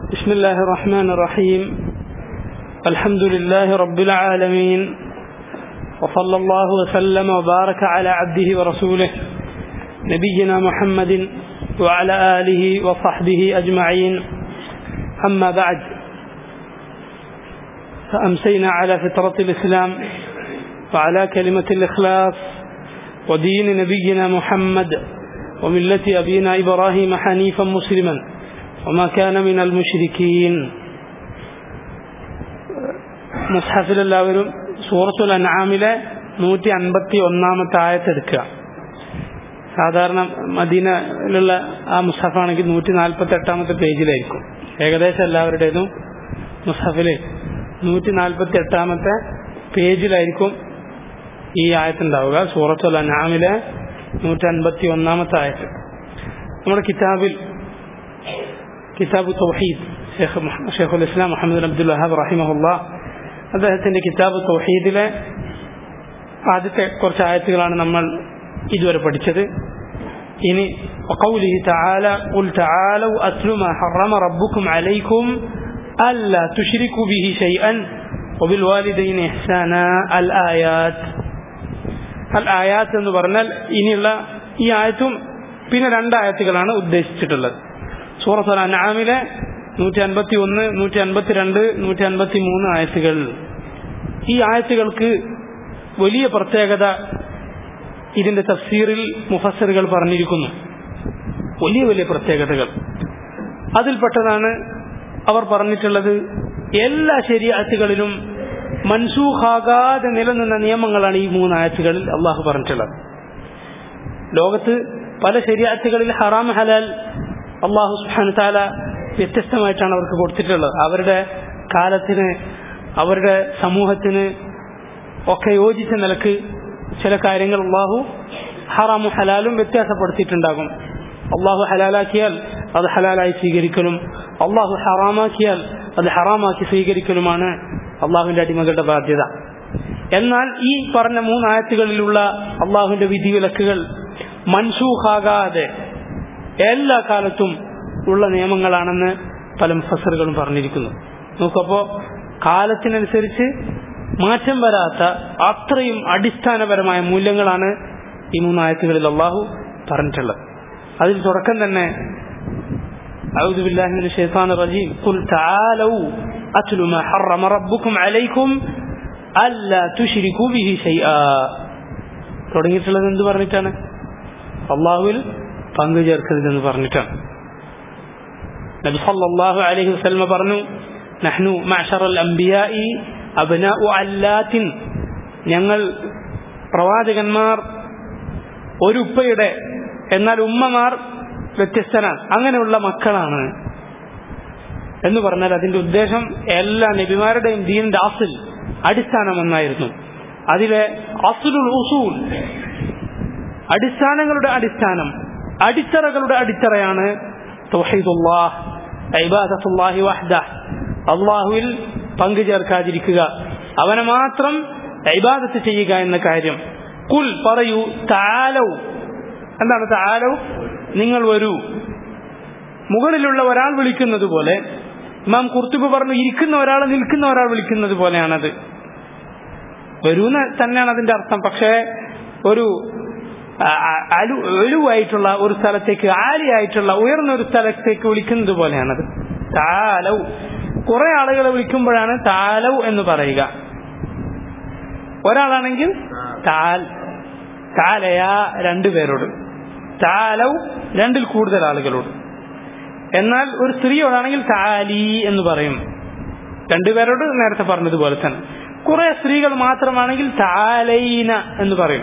بسم الله الرحمن الرحيم الحمد لله رب العالمين وصلى الله وسلم وبارك على عبده ورسوله نبينا محمد وعلى آله وصحبه أجمعين أما بعد فأمسينا على فطرة الإسلام وعلى كلمة الإخلاص ودين نبينا محمد وملة أبينا إبراهيم حنيفا مسلما وما كان من المشركين മുസ്ഹഫിൽ എല്ലാവരും സൂറത്തുൽ അൻആമിലെ നൂറ്റി അൻപത്തി ഒന്നാമത്തെ ആയത്തെടുക്കുക സാധാരണ മദീനയിലുള്ള ആ മുസ്ഹഫാണെങ്കിൽ നൂറ്റി നാൽപ്പത്തി എട്ടാമത്തെ പേജിലായിരിക്കും ഏകദേശം എല്ലാവരുടേതും മുസ്ഹഫിൽ നൂറ്റി നാൽപ്പത്തി എട്ടാമത്തെ പേജിലായിരിക്കും ഈ ആയത്തുണ്ടാവുക സൂറത്തുൽ അൻആമിലെ നൂറ്റി അൻപത്തി ഒന്നാമത്തെ ആയത്ത് നമ്മുടെ കിതാബിൽ കിതാബ് തൗഹീദ് ഷെയ്ഖ് ഷെയ്ഖുൽ ഇസ്ലാം മുഹമ്മദ് അബ്ദുൽ വഹാബ് റഹിമഹുല്ല അദ്ദേഹത്തിന്റെ കിതാബ് തൗഹീദിലെ ആദ്യത്തെ കുറച്ച് ആയത്തുകളാണ് നമ്മൾ ഇതുവരെ പഠിച്ചത് ഇനി وقوله تعالى قل تعالوا أتل ما حرم ربكم عليكم ألا تشركوا به شيئا وبالوالدين إحسانا الآيات الآيات എന്ന് പറഞ്ഞാൽ ഇനിയുള്ള ഈ ആയത്തും പിന്നെ രണ്ടായത്തുകളാണ് ഉദ്ദേശിച്ചിട്ടുള്ളത് സൂറത്തുൽ അൻആമിലെ നൂറ്റി അൻപത്തി ഒന്ന് നൂറ്റി അൻപത്തി രണ്ട് നൂറ്റി അൻപത്തി മൂന്ന് ആയത്തുകൾ ഈ ആയത്തുകൾക്ക് വലിയ പ്രത്യേകത ഇതിന്റെ തഫ്സീറിൽ മുഫസറുകൾ പറഞ്ഞിരിക്കുന്നു വലിയ വലിയ പ്രത്യേകതകൾ അതിൽപ്പെട്ടതാണ് അവർ പറഞ്ഞിട്ടുള്ളത് എല്ലാ ശരിയാറ്റുകളിലും മൻസൂഖാകാതെ നിലനിന്ന നിയമങ്ങളാണ് ഈ മൂന്ന് ആയത്തുകളിൽ അള്ളാഹു പറഞ്ഞിട്ടുള്ളത് ലോകത്ത് പല ശരിയാറ്റുകളിൽ ഹറാം ഹലാൽ അള്ളാഹു സുഹാൻ താല വ്യത്യസ്തമായിട്ടാണ് അവർക്ക് കൊടുത്തിട്ടുള്ളത് അവരുടെ കാലത്തിന് അവരുടെ സമൂഹത്തിന് ഒക്കെ യോജിച്ച നിലക്ക് ചില കാര്യങ്ങൾ അള്ളാഹു ഹറാമും ഹലാലും വ്യത്യാസപ്പെടുത്തിയിട്ടുണ്ടാകും അള്ളാഹു ഹലാലാക്കിയാൽ അത് ഹലാലായി സ്വീകരിക്കലും അള്ളാഹു ഹറാമാക്കിയാൽ അത് ഹറാമാക്കി സ്വീകരിക്കലുമാണ് അള്ളാഹുവിന്റെ അടിമകളുടെ ബാധ്യത എന്നാൽ ഈ പറഞ്ഞ മൂന്നായത്തുകളിലുള്ള അള്ളാഹുവിന്റെ വിധിവിലക്കുകൾ മൻസൂഖാകാതെ എല്ലാ കാലത്തും ഉള്ള നിയമങ്ങളാണെന്ന് പല മുഫസറുകളും പറഞ്ഞിരിക്കുന്നു നോക്കപ്പോ കാലത്തിനനുസരിച്ച് മാറ്റം വരാത്ത അത്രയും അടിസ്ഥാനപരമായ മൂല്യങ്ങളാണ് ഈ മൂന്നായത്തുകളിൽ അള്ളാഹു പറഞ്ഞിട്ടുള്ളത് അതിൽ തുടക്കം തന്നെ أعوذ بالله من الشيطان الرجيم قل تعالوا أتل ما حرم ربكم عليكم ألا تشركوا به شيئا തുടങ്ങിയിട്ടുള്ളത് എന്ത് പറഞ്ഞിട്ടാണ് അള്ളാഹുവിൽ പങ്കു ചേർക്കരുതെന്ന് പറഞ്ഞിട്ടാണ് നബി സല്ലല്ലാഹു അലൈഹി വസല്ലമ പറഞ്ഞു നഹ്നു മഅശറൽ അംബിയാഇ അബ്നാഉ അല്ലാത്തിൻ ഞങ്ങൾ പ്രവാചകന്മാർ ഒരു ഉപ്പയുടെ എന്നാൽ ഉമ്മമാർ വ്യത്യസ്തനാണ് അങ്ങനെയുള്ള മക്കളാണ് എന്ന് പറഞ്ഞാൽ അതിന്റെ ഉദ്ദേശം എല്ലാ നബിമാരുടെയും ദീനിന്റെ അസിൽ അടിസ്ഥാനം എന്നായിരുന്നു അതിലെ അസുലുൽ ഉസൂൽ അടിസ്ഥാനങ്ങളുടെ അടിസ്ഥാനം അടിത്തറകളുടെ അടിത്തറയാണ് തൗഹീദുല്ലാഹ് ഇബാദത്തുല്ലാഹി വഹ്ദ അള്ളാഹുവിൽ പങ്കു ചേർക്കാതിരിക്കുക അവനെ മാത്രം ഇബാദത്ത് ചെയ്യുക എന്ന കാര്യം കുൽ പറയൂ താലൗ എന്താണ് താലൗ നിങ്ങൾ വരൂ മുകളിലുള്ള ഒരാൾ വിളിക്കുന്നത് പോലെ ഇമാം കുർത്തുബ് പറഞ്ഞു ഇരിക്കുന്ന ഒരാൾ നിൽക്കുന്ന ഒരാൾ വിളിക്കുന്നത് പോലെയാണത് വരൂന്ന് തന്നെയാണ് അതിന്റെ അർത്ഥം പക്ഷേ ഒരു അലുവായിട്ടുള്ള ഒരു സ്ഥലത്തേക്ക് ആലിയായിട്ടുള്ള ഉയർന്ന ഒരു സ്ഥലത്തേക്ക് വിളിക്കുന്നത് പോലെയാണത് താലൗ കുറെ ആളുകളെ വിളിക്കുമ്പോഴാണ് താലൗ എന്ന് പറയുക ഒരാളാണെങ്കിൽ താൽ താലയാ രണ്ടുപേരോട് താലൗ രണ്ടിൽ കൂടുതൽ ആളുകളോട് എന്നാൽ ഒരു സ്ത്രീയോടാണെങ്കിൽ താലി എന്ന് പറയും രണ്ടുപേരോട് നേരത്തെ പറഞ്ഞതുപോലെ തന്നെ കുറെ സ്ത്രീകൾ മാത്രമാണെങ്കിൽ താലൈന എന്ന് പറയും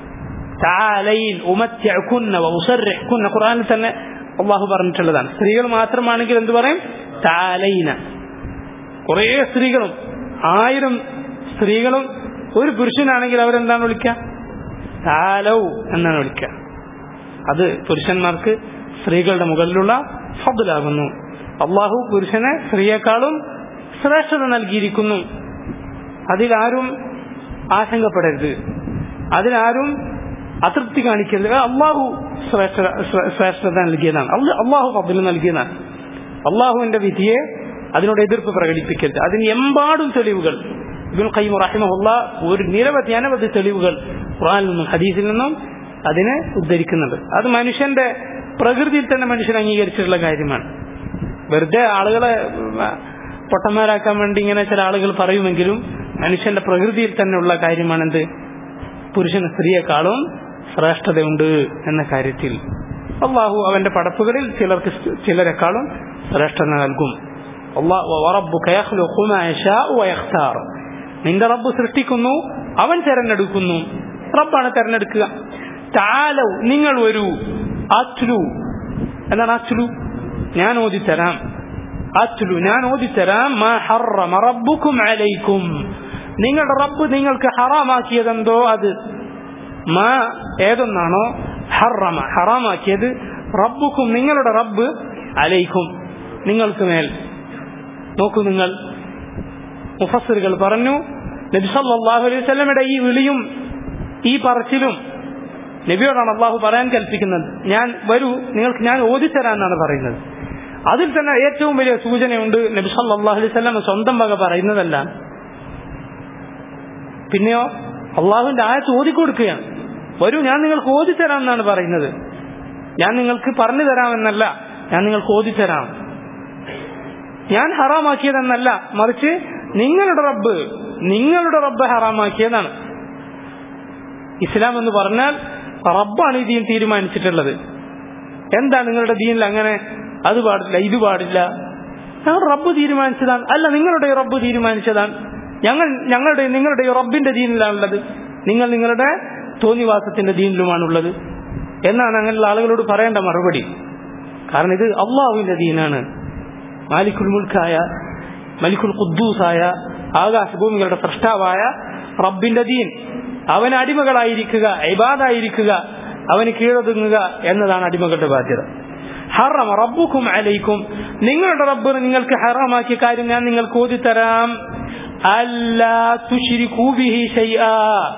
താലൈൻ ഉമത്യക്കുന്ന ഉസർക്കുന്ന ഖുറാനിൽ തന്നെ അള്ളാഹു പറഞ്ഞിട്ടുള്ളതാണ് സ്ത്രീകൾ മാത്രമാണെങ്കിൽ എന്ത് പറയും താലൈന കുറേ സ്ത്രീകളും ആയിരം സ്ത്രീകളും ഒരു പുരുഷനാണെങ്കിൽ അവരെന്താണ് വിളിക്കുക താലൗ എന്നാണ് വിളിക്കുക അത് പുരുഷന്മാർക്ക് സ്ത്രീകളുടെ മുകളിലുള്ള ഫضലാകുന്നു അള്ളാഹു പുരുഷനെ സ്ത്രീയെക്കാളും ശ്രേഷ്ഠത നൽകിയിരിക്കുന്നു അതിലാരും ആശങ്കപ്പെടരുത് അതിലാരും അതൃപ്തി കാണിക്കരുത് അള്ളാഹു ശ്രേഷ്ഠ ശ്രേഷ്ഠത നൽകിയതാണ് അള്ളാഹു ഫضൽ നൽകിയതാണ് അള്ളാഹുവിന്റെ വിധിയെ അതിനോട് എതിർപ്പ് പ്രകടിപ്പിക്കരുത് അതിന് എമ്പാടും തെളിവുകൾ ഇബുൽ ഖയ്യിം റഹിമഹുള്ള ഒരു നിരവധി അനവധി തെളിവുകൾ ഖുറാനിൽ നിന്നും ഹദീസിൽ നിന്നും അതിനെ ഉദ്ധരിക്കുന്നുണ്ട് അത് മനുഷ്യന്റെ പ്രകൃതിയിൽ തന്നെ മനുഷ്യൻ അംഗീകരിച്ചിട്ടുള്ള കാര്യമാണ് വെറുതെ ആളുകളെ ഉം, പൊട്ടന്മാരാക്കാൻ വേണ്ടി ഇങ്ങനെ ചില ആളുകൾ പറയുമെങ്കിലും മനുഷ്യന്റെ പ്രകൃതിയിൽ തന്നെയുള്ള കാര്യമാണെന്ത് പുരുഷന് സ്ത്രീയെക്കാളും ശ്രേഷ്ഠതയുണ്ട് എന്ന കാര്യത്തിൽ അള്ളാഹു അവന്റെ പടപ്പുകളിൽ ചിലർക്ക് ചിലരെക്കാളും ശ്രേഷ്ഠത നൽകും അള്ളാഹു വറബ്ബുക യഖ്ലുഖു മാ യശാഉ വയഖ്താർ. നിന്റെ റബ്ബ് സൃഷ്ടിക്കുന്നു അവൻ തെരഞ്ഞെടുക്കുന്നു റബ്ബാണ് തെരഞ്ഞെടുക്കുക താലവ് നിങ്ങൾ വരൂ അച്ലു എന്താണ് അച്ലു ഞാൻ ഓതിത്തരാം അച്ലു ഞാൻ ഓതിത്തരാം മാ ഹറമ റബ്ബുക്കും അലൈക്കും നിങ്ങളുടെ റബ്ബ് നിങ്ങൾക്ക് ഹറാമാക്കിയതെന്തോ അത് മാ ഏതൊന്നാണോ ഹറമ ഹറാമാക്കിയത് റബ്ബുക്കും നിങ്ങളുടെ റബ്ബ് അലൈക്കും നിങ്ങൾക്ക് മേൽ നോക്കൂ നിങ്ങൾ മുഫസ്സിറുകൾ പറഞ്ഞു നബി സല്ലല്ലാഹു അലൈഹി വസല്ലമയുടെ ഈ വിളിയും ഈ പറച്ചിലും നബിയോടാണ് അള്ളാഹു പറയാൻ കൽപ്പിക്കുന്നത് ഞാൻ വരൂ നിങ്ങൾക്ക് ഞാൻ ഓതിത്തരാന്നാണ് പറയുന്നത് അതിൽ തന്നെ ഏറ്റവും വലിയ സൂചനയുണ്ട് നബി സല്ലല്ലാഹു അലൈഹി വസല്ലം സ്വന്തം വക പറയുന്നതല്ല പിന്നെയോ അള്ളാഹുവിന്റെ ആയത്ത് ഓതിക്കൊടുക്കുകയാണ് വരൂ ഞാൻ നിങ്ങൾക്ക് ഓതിത്തരാം എന്നാണ് പറയുന്നത് ഞാൻ നിങ്ങൾക്ക് പറഞ്ഞു തരാമെന്നല്ല ഞാൻ നിങ്ങൾക്ക് ഓതിത്തരാം ഞാൻ ഹറാമാക്കിയതെന്നല്ല മറിച്ച് നിങ്ങളുടെ റബ്ബ് നിങ്ങളുടെ റബ്ബ് ഹറാമാക്കിയതാണ് ഇസ്ലാം എന്ന് പറഞ്ഞാൽ റബ്ബാണ് ഈ ദീൻ തീരുമാനിച്ചിട്ടുള്ളത് എന്താ നിങ്ങളുടെ ദീനിൽ അങ്ങനെ അത് പാടില്ല ഇത് പാടില്ല ഞങ്ങൾ റബ്ബ് തീരുമാനിച്ചതാണ് അല്ല നിങ്ങളുടെ റബ്ബ് തീരുമാനിച്ചതാണ് ഞങ്ങൾ ഞങ്ങളുടെ നിങ്ങളുടെ റബ്ബിന്റെ ദീനിലാണുള്ളത് നിങ്ങൾ നിങ്ങളുടെ തോന്നിവാസത്തിന്റെ ദീനിലുമാണുള്ളത് എന്നാണ് അങ്ങനെയുള്ള ആളുകളോട് പറയേണ്ട മറുപടി കാരണം ഇത് അള്ളാഹുവിന്റെ ദീനാണ് മാലിക്കുൽ മുൽക്കായ മലിക്കുൽ ഖുദ്ദൂസായ ആകാശഭൂമികളുടെ സൃഷ്ടാവായ റബ്ബിന്റെ ദീൻ അവന് അടിമകളായിരിക്കുക ഇബാദായിരിക്കുക അവന് കീഴൊതുങ്ങുക എന്നതാണ് അടിമകളുടെ ബാധ്യത ഹറമ റബ്ബുക്കും അലൈക്കും നിങ്ങളുടെ റബ്ബ് നിങ്ങൾക്ക് ഹറാമാക്കിയ കാര്യം ഞാൻ നിങ്ങൾക്ക് ഓതിത്തരാം അല്ലാ തുഷിരിക്കൂ ബിഹി ഷൈആ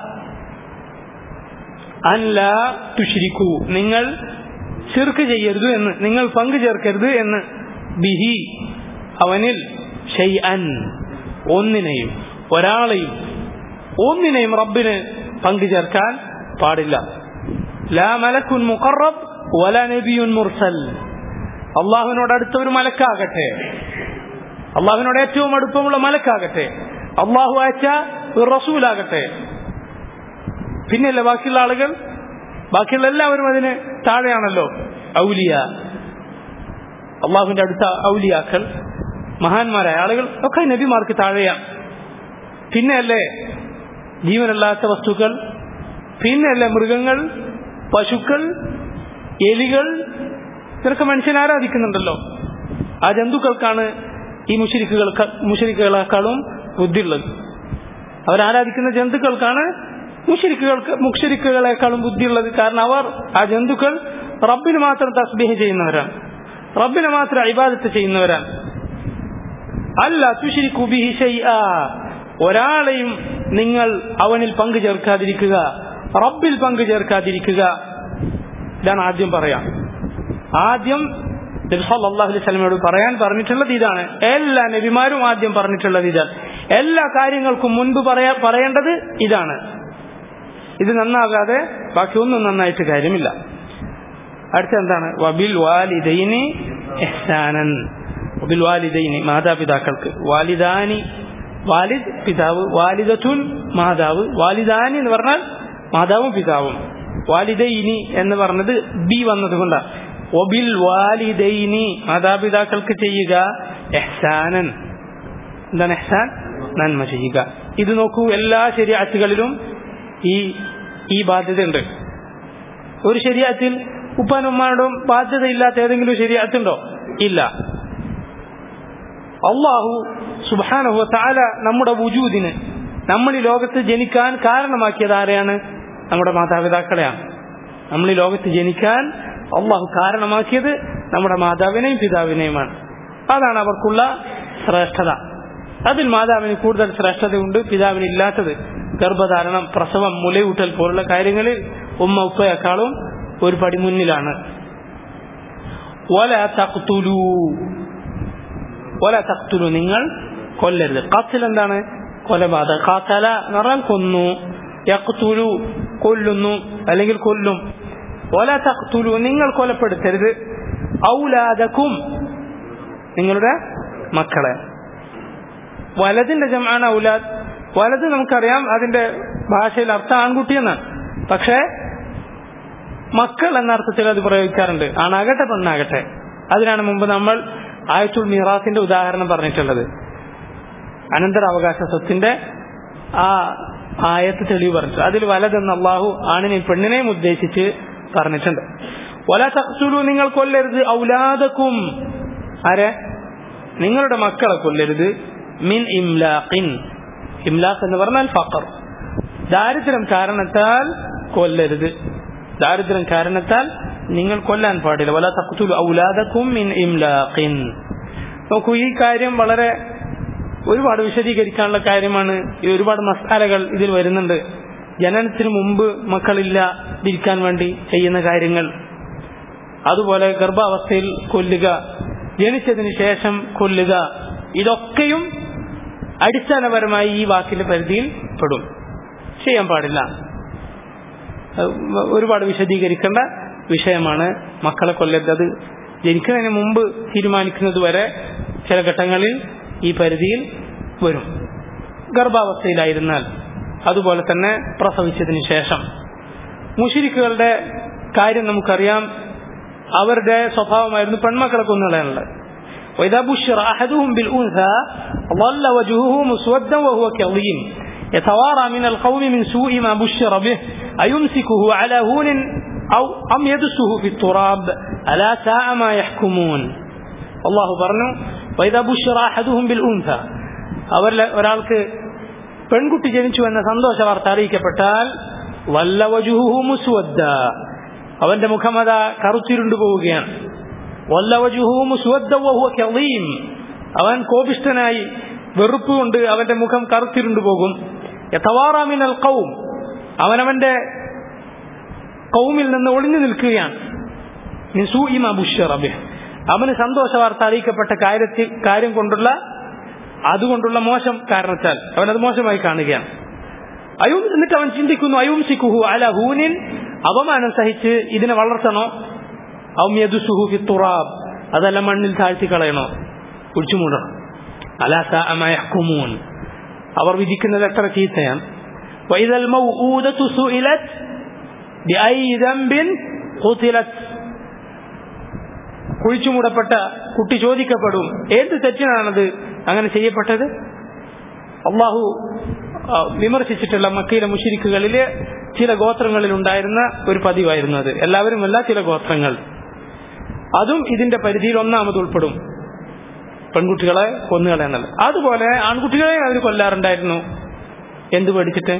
അല്ല തുഷിരിക്കൂ നിങ്ങൾ ചെറുക്ക് ചെയ്യരുത് എന്ന് നിങ്ങൾ പങ്കു ചേർക്കരുത് എന്ന് ബിഹി അവനിൽ ഷൈഅൻ ഒന്നിനെയും ഒരാളെയും ഒന്നിനെയും റബ്ബിന് പങ്കു ചേർക്കാൻ പാടില്ല ലാ മലക്കുൻ മുഖറബ് വല നബിയുൻ മുർസൽ അള്ളാഹുവിനോട് അടുത്ത ഒരു മലക്കാകട്ടെ അള്ളാഹുവിനോട് ഏറ്റവും അടുപ്പമുള്ള മലക്കാകട്ടെ അള്ളാഹു അയച്ച ഒരു റസൂലാകട്ടെ പിന്നെയല്ലേ ബാക്കിയുള്ള ആളുകൾ ബാക്കിയുള്ള എല്ലാവരും അതിന് താഴെയാണല്ലോ ഔലിയ അള്ളാഹുവിന്റെ അടുത്ത ഔലിയാക്കൾ മഹാന്മാരായ ആളുകൾ ഒക്കെ നബിമാർക്ക് താഴെയാണ് പിന്നെയല്ലേ ജീവനല്ലാത്ത വസ്തുക്കൾ പിന്നെയല്ലേ മൃഗങ്ങൾ പശുക്കൾ എലികൾ ഇതൊക്കെ മനുഷ്യൻ ആരാധിക്കുന്നുണ്ടല്ലോ ആ ജന്തുക്കൾക്കാണ് ഈ മുഷരിക്കുകൾ മുഷരിക്കുകളെക്കാളും ബുദ്ധിയുള്ളത് അവരാരാധിക്കുന്ന ജന്തുക്കൾക്കാണ് മുഷരിക്കുകൾക്ക് മുഷരിക്കുകളെക്കാളും ബുദ്ധിയുള്ളത് കാരണം അവർ ആ ജന്തുക്കൾ റബ്ബിന് മാത്രം തസ്ബീഹ് ചെയ്യുന്നവരാണ് റബ്ബിനെ മാത്രം ഇബാദത്ത് ചെയ്യുന്നവരാണ് അല്ല തുഷിരിക്കു ബിഹി ഷൈആ ഒരാളെയും നിങ്ങൾ അവനിൽ പങ്കു ചേർക്കാതിരിക്കുക റബ്ബിൽ പങ്കു ചേർക്കാതിരിക്കുക ഇതാണ് ആദ്യം പറയാം ആദ്യം അള്ളാഹു അലൈഹി സ്വലമയോട് പറയാൻ പറഞ്ഞിട്ടുള്ളത് ഇതാണ് എല്ലാ നബിമാരും ആദ്യം പറഞ്ഞിട്ടുള്ളത് ഇതാണ് എല്ലാ കാര്യങ്ങൾക്കും മുൻപ് പറയാ പറയേണ്ടത് ഇതാണ് ഇത് നന്നാകാതെ ബാക്കി ഒന്നും നന്നായിട്ട് കാര്യമില്ല അടുത്ത എന്താണ് വബിൽ വാലിദൈനി എഹ്സാനൻ വബിൽ വാലിദൈനി മാതാപിതാക്കൾക്ക് വാലിദാനി വാലിദ് പിതാവ് വാലിദത്തുൻ മാതാവ് വാലിദാനി എന്ന് പറഞ്ഞാൽ മാതാവും പിതാവും വാലിദൈനി എന്ന് പറഞ്ഞത് ബി വന്നതുകൊണ്ടാണ് ഒബിൽ വാലിദൈനി മാതാപിതാക്കൾക്ക് ചെയ്യുക എഹ്സാനൻ എന്താണ് എഹ്സാൻ നന്മ ചെയ്യുക ഇത് നോക്കൂ എല്ലാ ശരിയാറ്റുകളിലും ഈ ഈ ബാധ്യതയുണ്ട് ഒരു ശരിയാത്തിൽ ഉപ്പാനുമ്മാനോടും ബാധ്യതയില്ലാത്ത ഏതെങ്കിലും ശരിയാത്തുണ്ടോ ഇല്ല അള്ളാഹു സുബാനഹു താല നമ്മുടെ വുജൂദിന് നമ്മൾ ഈ ലോകത്ത് ജനിക്കാൻ കാരണമാക്കിയത് ആരെയാണ് നമ്മുടെ മാതാപിതാക്കളെയാണ് നമ്മൾ ഈ ലോകത്ത് ജനിക്കാൻ അള്ളാഹു കാരണമാക്കിയത് നമ്മുടെ മാതാവിനെയും പിതാവിനെയുമാണ് അതാണ് അവർക്കുള്ള ശ്രേഷ്ഠത അതിൽ മാതാവിന് കൂടുതൽ ശ്രേഷ്ഠതയുണ്ട് പിതാവിന് ഇല്ലാത്തത് ഗർഭധാരണം പ്രസവം മുലയൂട്ടൽ പോലുള്ള കാര്യങ്ങളിൽ ഉമ്മ ഉപ്പയേക്കാളും ഒരു പടി മുന്നിലാണ് വല തഖ്തുലു ഒല തക്തുലു നിങ്ങൾ കൊല്ലരുത് കത്തിൽ എന്താണ് കൊലപാതക കാത്തല എന്ന് പറഞ്ഞാൽ കൊന്നു യക്തുലു കൊല്ലുന്നു അല്ലെങ്കിൽ കൊല്ലും ഒല തക്തുലു നിങ്ങൾ കൊലപ്പെടുത്തരുത് ഔലാദക്കും നിങ്ങളുടെ മക്കളെ വലതിന്റെ ജമാണ് ഔലാദ് വലത് നമുക്കറിയാം അതിന്റെ ഭാഷയിൽ അർത്ഥം ആൺകുട്ടി എന്നാണ് പക്ഷേ മക്കൾ എന്ന അർത്ഥത്തിൽ അത് പ്രയോഗിക്കാറുണ്ട് ആണാകട്ടെ പെണ്ണാകട്ടെ അതിനാണ് മുമ്പ് നമ്മൾ ആയത്തുൽ മിറാസിന്റെ ഉദാഹരണം പറഞ്ഞിട്ടുള്ളത് അനന്തരാവകാശ സ്വത്തിന്റെ ആ ആയത്ത് തെളിവ് പറഞ്ഞു അതിൽ വലതെന്ന് അള്ളാഹു ആണിനെയും പെണ്ണിനെയും ഉദ്ദേശിച്ച് പറഞ്ഞിട്ടുണ്ട് വല തക്സുലു നിങ്ങൾ കൊല്ലരുത് ഔലാദക്കും ആരെ നിങ്ങളുടെ മക്കളെ കൊല്ലരുത് മിൻ ഇംലാഖിൻ ഇംലാഖ് എന്ന് പറഞ്ഞാൽ ഫഖർ ദാരിദ്ര്യം കാരണത്താൽ കൊല്ലരുത് ദാരിദ്ര്യം കാരണത്താൽ നിങ്ങൾ കൊല്ലാൻ പാടില്ല വല തക്തുലു ഔലാദക്കും മിൻ ഇംലാഖിൻ നോക്കൂ ഈ കാര്യം വളരെ ഒരുപാട് വിശദീകരിക്കാനുള്ള കാര്യമാണ് ഈ ഒരുപാട് മസാലകൾ ഇതിൽ വരുന്നുണ്ട് ജനനത്തിന് മുമ്പ് മക്കളില്ലാതിരിക്കാൻ വേണ്ടി ചെയ്യുന്ന കാര്യങ്ങൾ അതുപോലെ ഗർഭാവസ്ഥയിൽ കൊല്ലുക ജനിച്ചതിന് ശേഷം കൊല്ലുക ഇതൊക്കെയും അടിസ്ഥാനപരമായി ഈ വാക്കിന്റെ പരിധിയിൽ പെടും ചെയ്യാൻ പാടില്ല ഒരുപാട് വിശദീകരിക്കേണ്ട വിഷയമാണ് മക്കളെ കൊല്ലരുത് അത് ജനിക്കുന്നതിന് മുമ്പ് തീരുമാനിക്കുന്നത് വരെ ചില ഘട്ടങ്ങളിൽ ഈ പരിധിയിൽ വരും ഗർഭാവസ്ഥയിലായിരുന്നാൽ അതുപോലെ തന്നെ പ്രസവിച്ചതിന് ശേഷം മുഷിരിക്കുകളുടെ കാര്യം നമുക്കറിയാം അവരുടെ സ്വഭാവമായിരുന്നു പെൺമക്കളെ കൊന്നുകളയാനുള്ളത് وإذا بشر أحدهم بالأنثى ظل وجهه مسودا وهو كظيم يتوارى من القوم من سوء ما بشر به أيمسكه على هون أو أم يدسه في التراب ألا ساء ما يحكمون الله برنو وإذا بشر أحدهم بالأنثى അവർ ഒരാൾക്ക് പെൺകുട്ടി ജനിച്ചു എന്ന സന്തോഷ വാർത്ത അറിയിക്കപ്പെട്ടാൽ വല്ല വജുഹു മുസ്വദ്ദ അവന്റെ മുഖം അതാ കറുത്തിരുണ്ടു പോവുകയാണ് വല്ല വജുഹു മുസ്വദ്ദ വഹുവ കളീം അവൻ കോപിഷ്ഠനായി വെറുപ്പ് കൊണ്ട് അവന്റെ മുഖം കറുത്തിരുണ്ടു പോകും യഥവാറാമിനൽ കൗം അവനവന്റെ കൗമിൽ നിന്ന് ഒളിഞ്ഞു നിൽക്കുകയാണ് അവന് സന്തോഷ വാർത്ത അറിയിക്കപ്പെട്ട കാര്യത്തിൽ കാര്യം കൊണ്ടുള്ള അതുകൊണ്ടുള്ള മോശം കാരണത്താൽ അവനത് മോശമായി കാണുകയാണ് അയും എന്നിട്ട് അവൻ ചിന്തിക്കുന്നു അയുംസിക്കുഹു അല ഹൂനിൻ അപമാനം സഹിച്ച് ഇതിനെ വളർത്തണോ ഔമ്യദുസുഹു ഫി തുറാബ് അതല്ല മണ്ണിൽ താഴ്ത്തി കളയണോ കുഴിച്ചു മൂടണം അലാസമൂൻ അവർ വിധിക്കുന്നത് എത്ര ചീത്തയാണ് വൈദൽ മൗഊദതു സുഇലത് ബിഐ ദംബിൻ ഖുതിലത് കുഴിച്ചുമൂടപ്പെട്ട കുട്ടി ചോദിക്കപ്പെടും ഏത് തെറ്റിനാണത് അങ്ങനെ ചെയ്യപ്പെട്ടത് അള്ളാഹു വിമർശിച്ചിട്ടുള്ള മക്കയിലെ മുഷിരിക്കുകളിലെ ചില ഗോത്രങ്ങളിൽ ഉണ്ടായിരുന്ന ഒരു പതിവായിരുന്നു അത് എല്ലാവരുമല്ല ചില ഗോത്രങ്ങൾ അതും ഇതിന്റെ പരിധിയിൽ ഒന്നാമത് ഉൾപ്പെടും പെൺകുട്ടികളെ കൊന്നുകളയുന്നത് അതുപോലെ ആൺകുട്ടികളെ അവർ കൊല്ലാറുണ്ടായിരുന്നു എന്ത് പേടിച്ചിട്ട്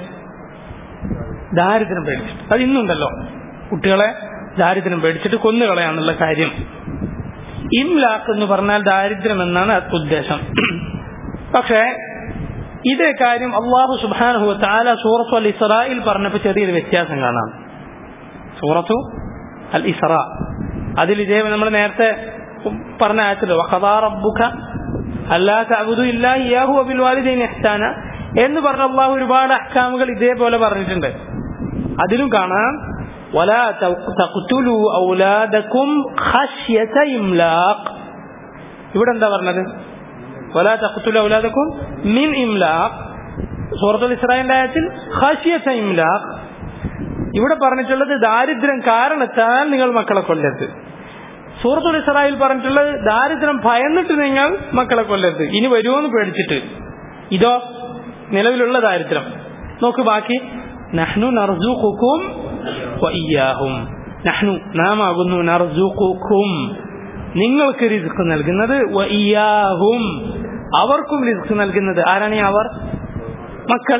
ദാരിദ്ര്യം പേടിച്ചിട്ട് അത് ഇന്നുണ്ടല്ലോ കുട്ടികളെ ദാരിദ്ര്യം പേടിച്ചിട്ട് കൊന്നുകളയാന്നുള്ള കാര്യം ഇംലാക്ക് എന്ന് പറഞ്ഞാൽ ദാരിദ്ര്യം എന്നാണ് ഉദ്ദേശം പക്ഷേ ഇതേ കാര്യം അള്ളാഹു സുബാനഹു താല സൂറത്തു അൽ ഇസ്രായിൽ പറഞ്ഞപ്പോൾ ചെറിയൊരു വ്യത്യാസം കാണാം സൂറത്തു അൽ ഇസ്ര അതിൽ ഇതേ നമ്മൾ നേരത്തെ പറഞ്ഞ ആയത്തിലോ വഖദാ റബ്ബുക അല്ലാ തഅബുദു ഇല്ലാ ഇയ്യാഹു വബിൽ വാലിദൈനി ഇഹ്സാന എന്ന് പറഞ്ഞ അള്ളാഹു ഒരുപാട് അഹ്കാമുകൾ ഇതേപോലെ പറഞ്ഞിട്ടുണ്ട് അതിലും കാണാം ولا تقتلوا أولادكم خشية إملاق ഇവിടെ എന്താ പറഞ്ഞത് ولا تقتلوا أولادكم من إملاق സൂറത്തുൽ ഇസ്രായേലിന്റെ ആയത്തിൽ ഖശിയത ഇംലാഖ് ഇവിടെ പറഞ്ഞിട്ടുള്ളത് ദാരിദ്ര്യം കാരണത്താൽ നിങ്ങൾ മക്കളെ കൊല്ലരുത് സൂറത്തുൽ ഇസ്രായേൽ പറഞ്ഞിട്ടുള്ളത് ദാരിദ്ര്യം ഭയന്നിട്ട് നിങ്ങൾ മക്കളെ കൊല്ലരുത് ഇനി വരുമോന്ന് പേടിച്ചിട്ട് ഇതോ നിലവിലുള്ള ദാരിദ്ര്യം നോക്ക് ബാക്കി നഹ്നു നർസുഖുക്കും വഇയ്യാഹും നഹ്നു നാം ആകുന്നു നർസുഖുക്കും നിങ്ങൾക്ക് റിസ്ക് നൽകുന്നത് വഇയ്യാഹും അവർക്കും റിസ്ക് നൽകുന്നത് ആരാണ് ഈ അവർ മക്കൾ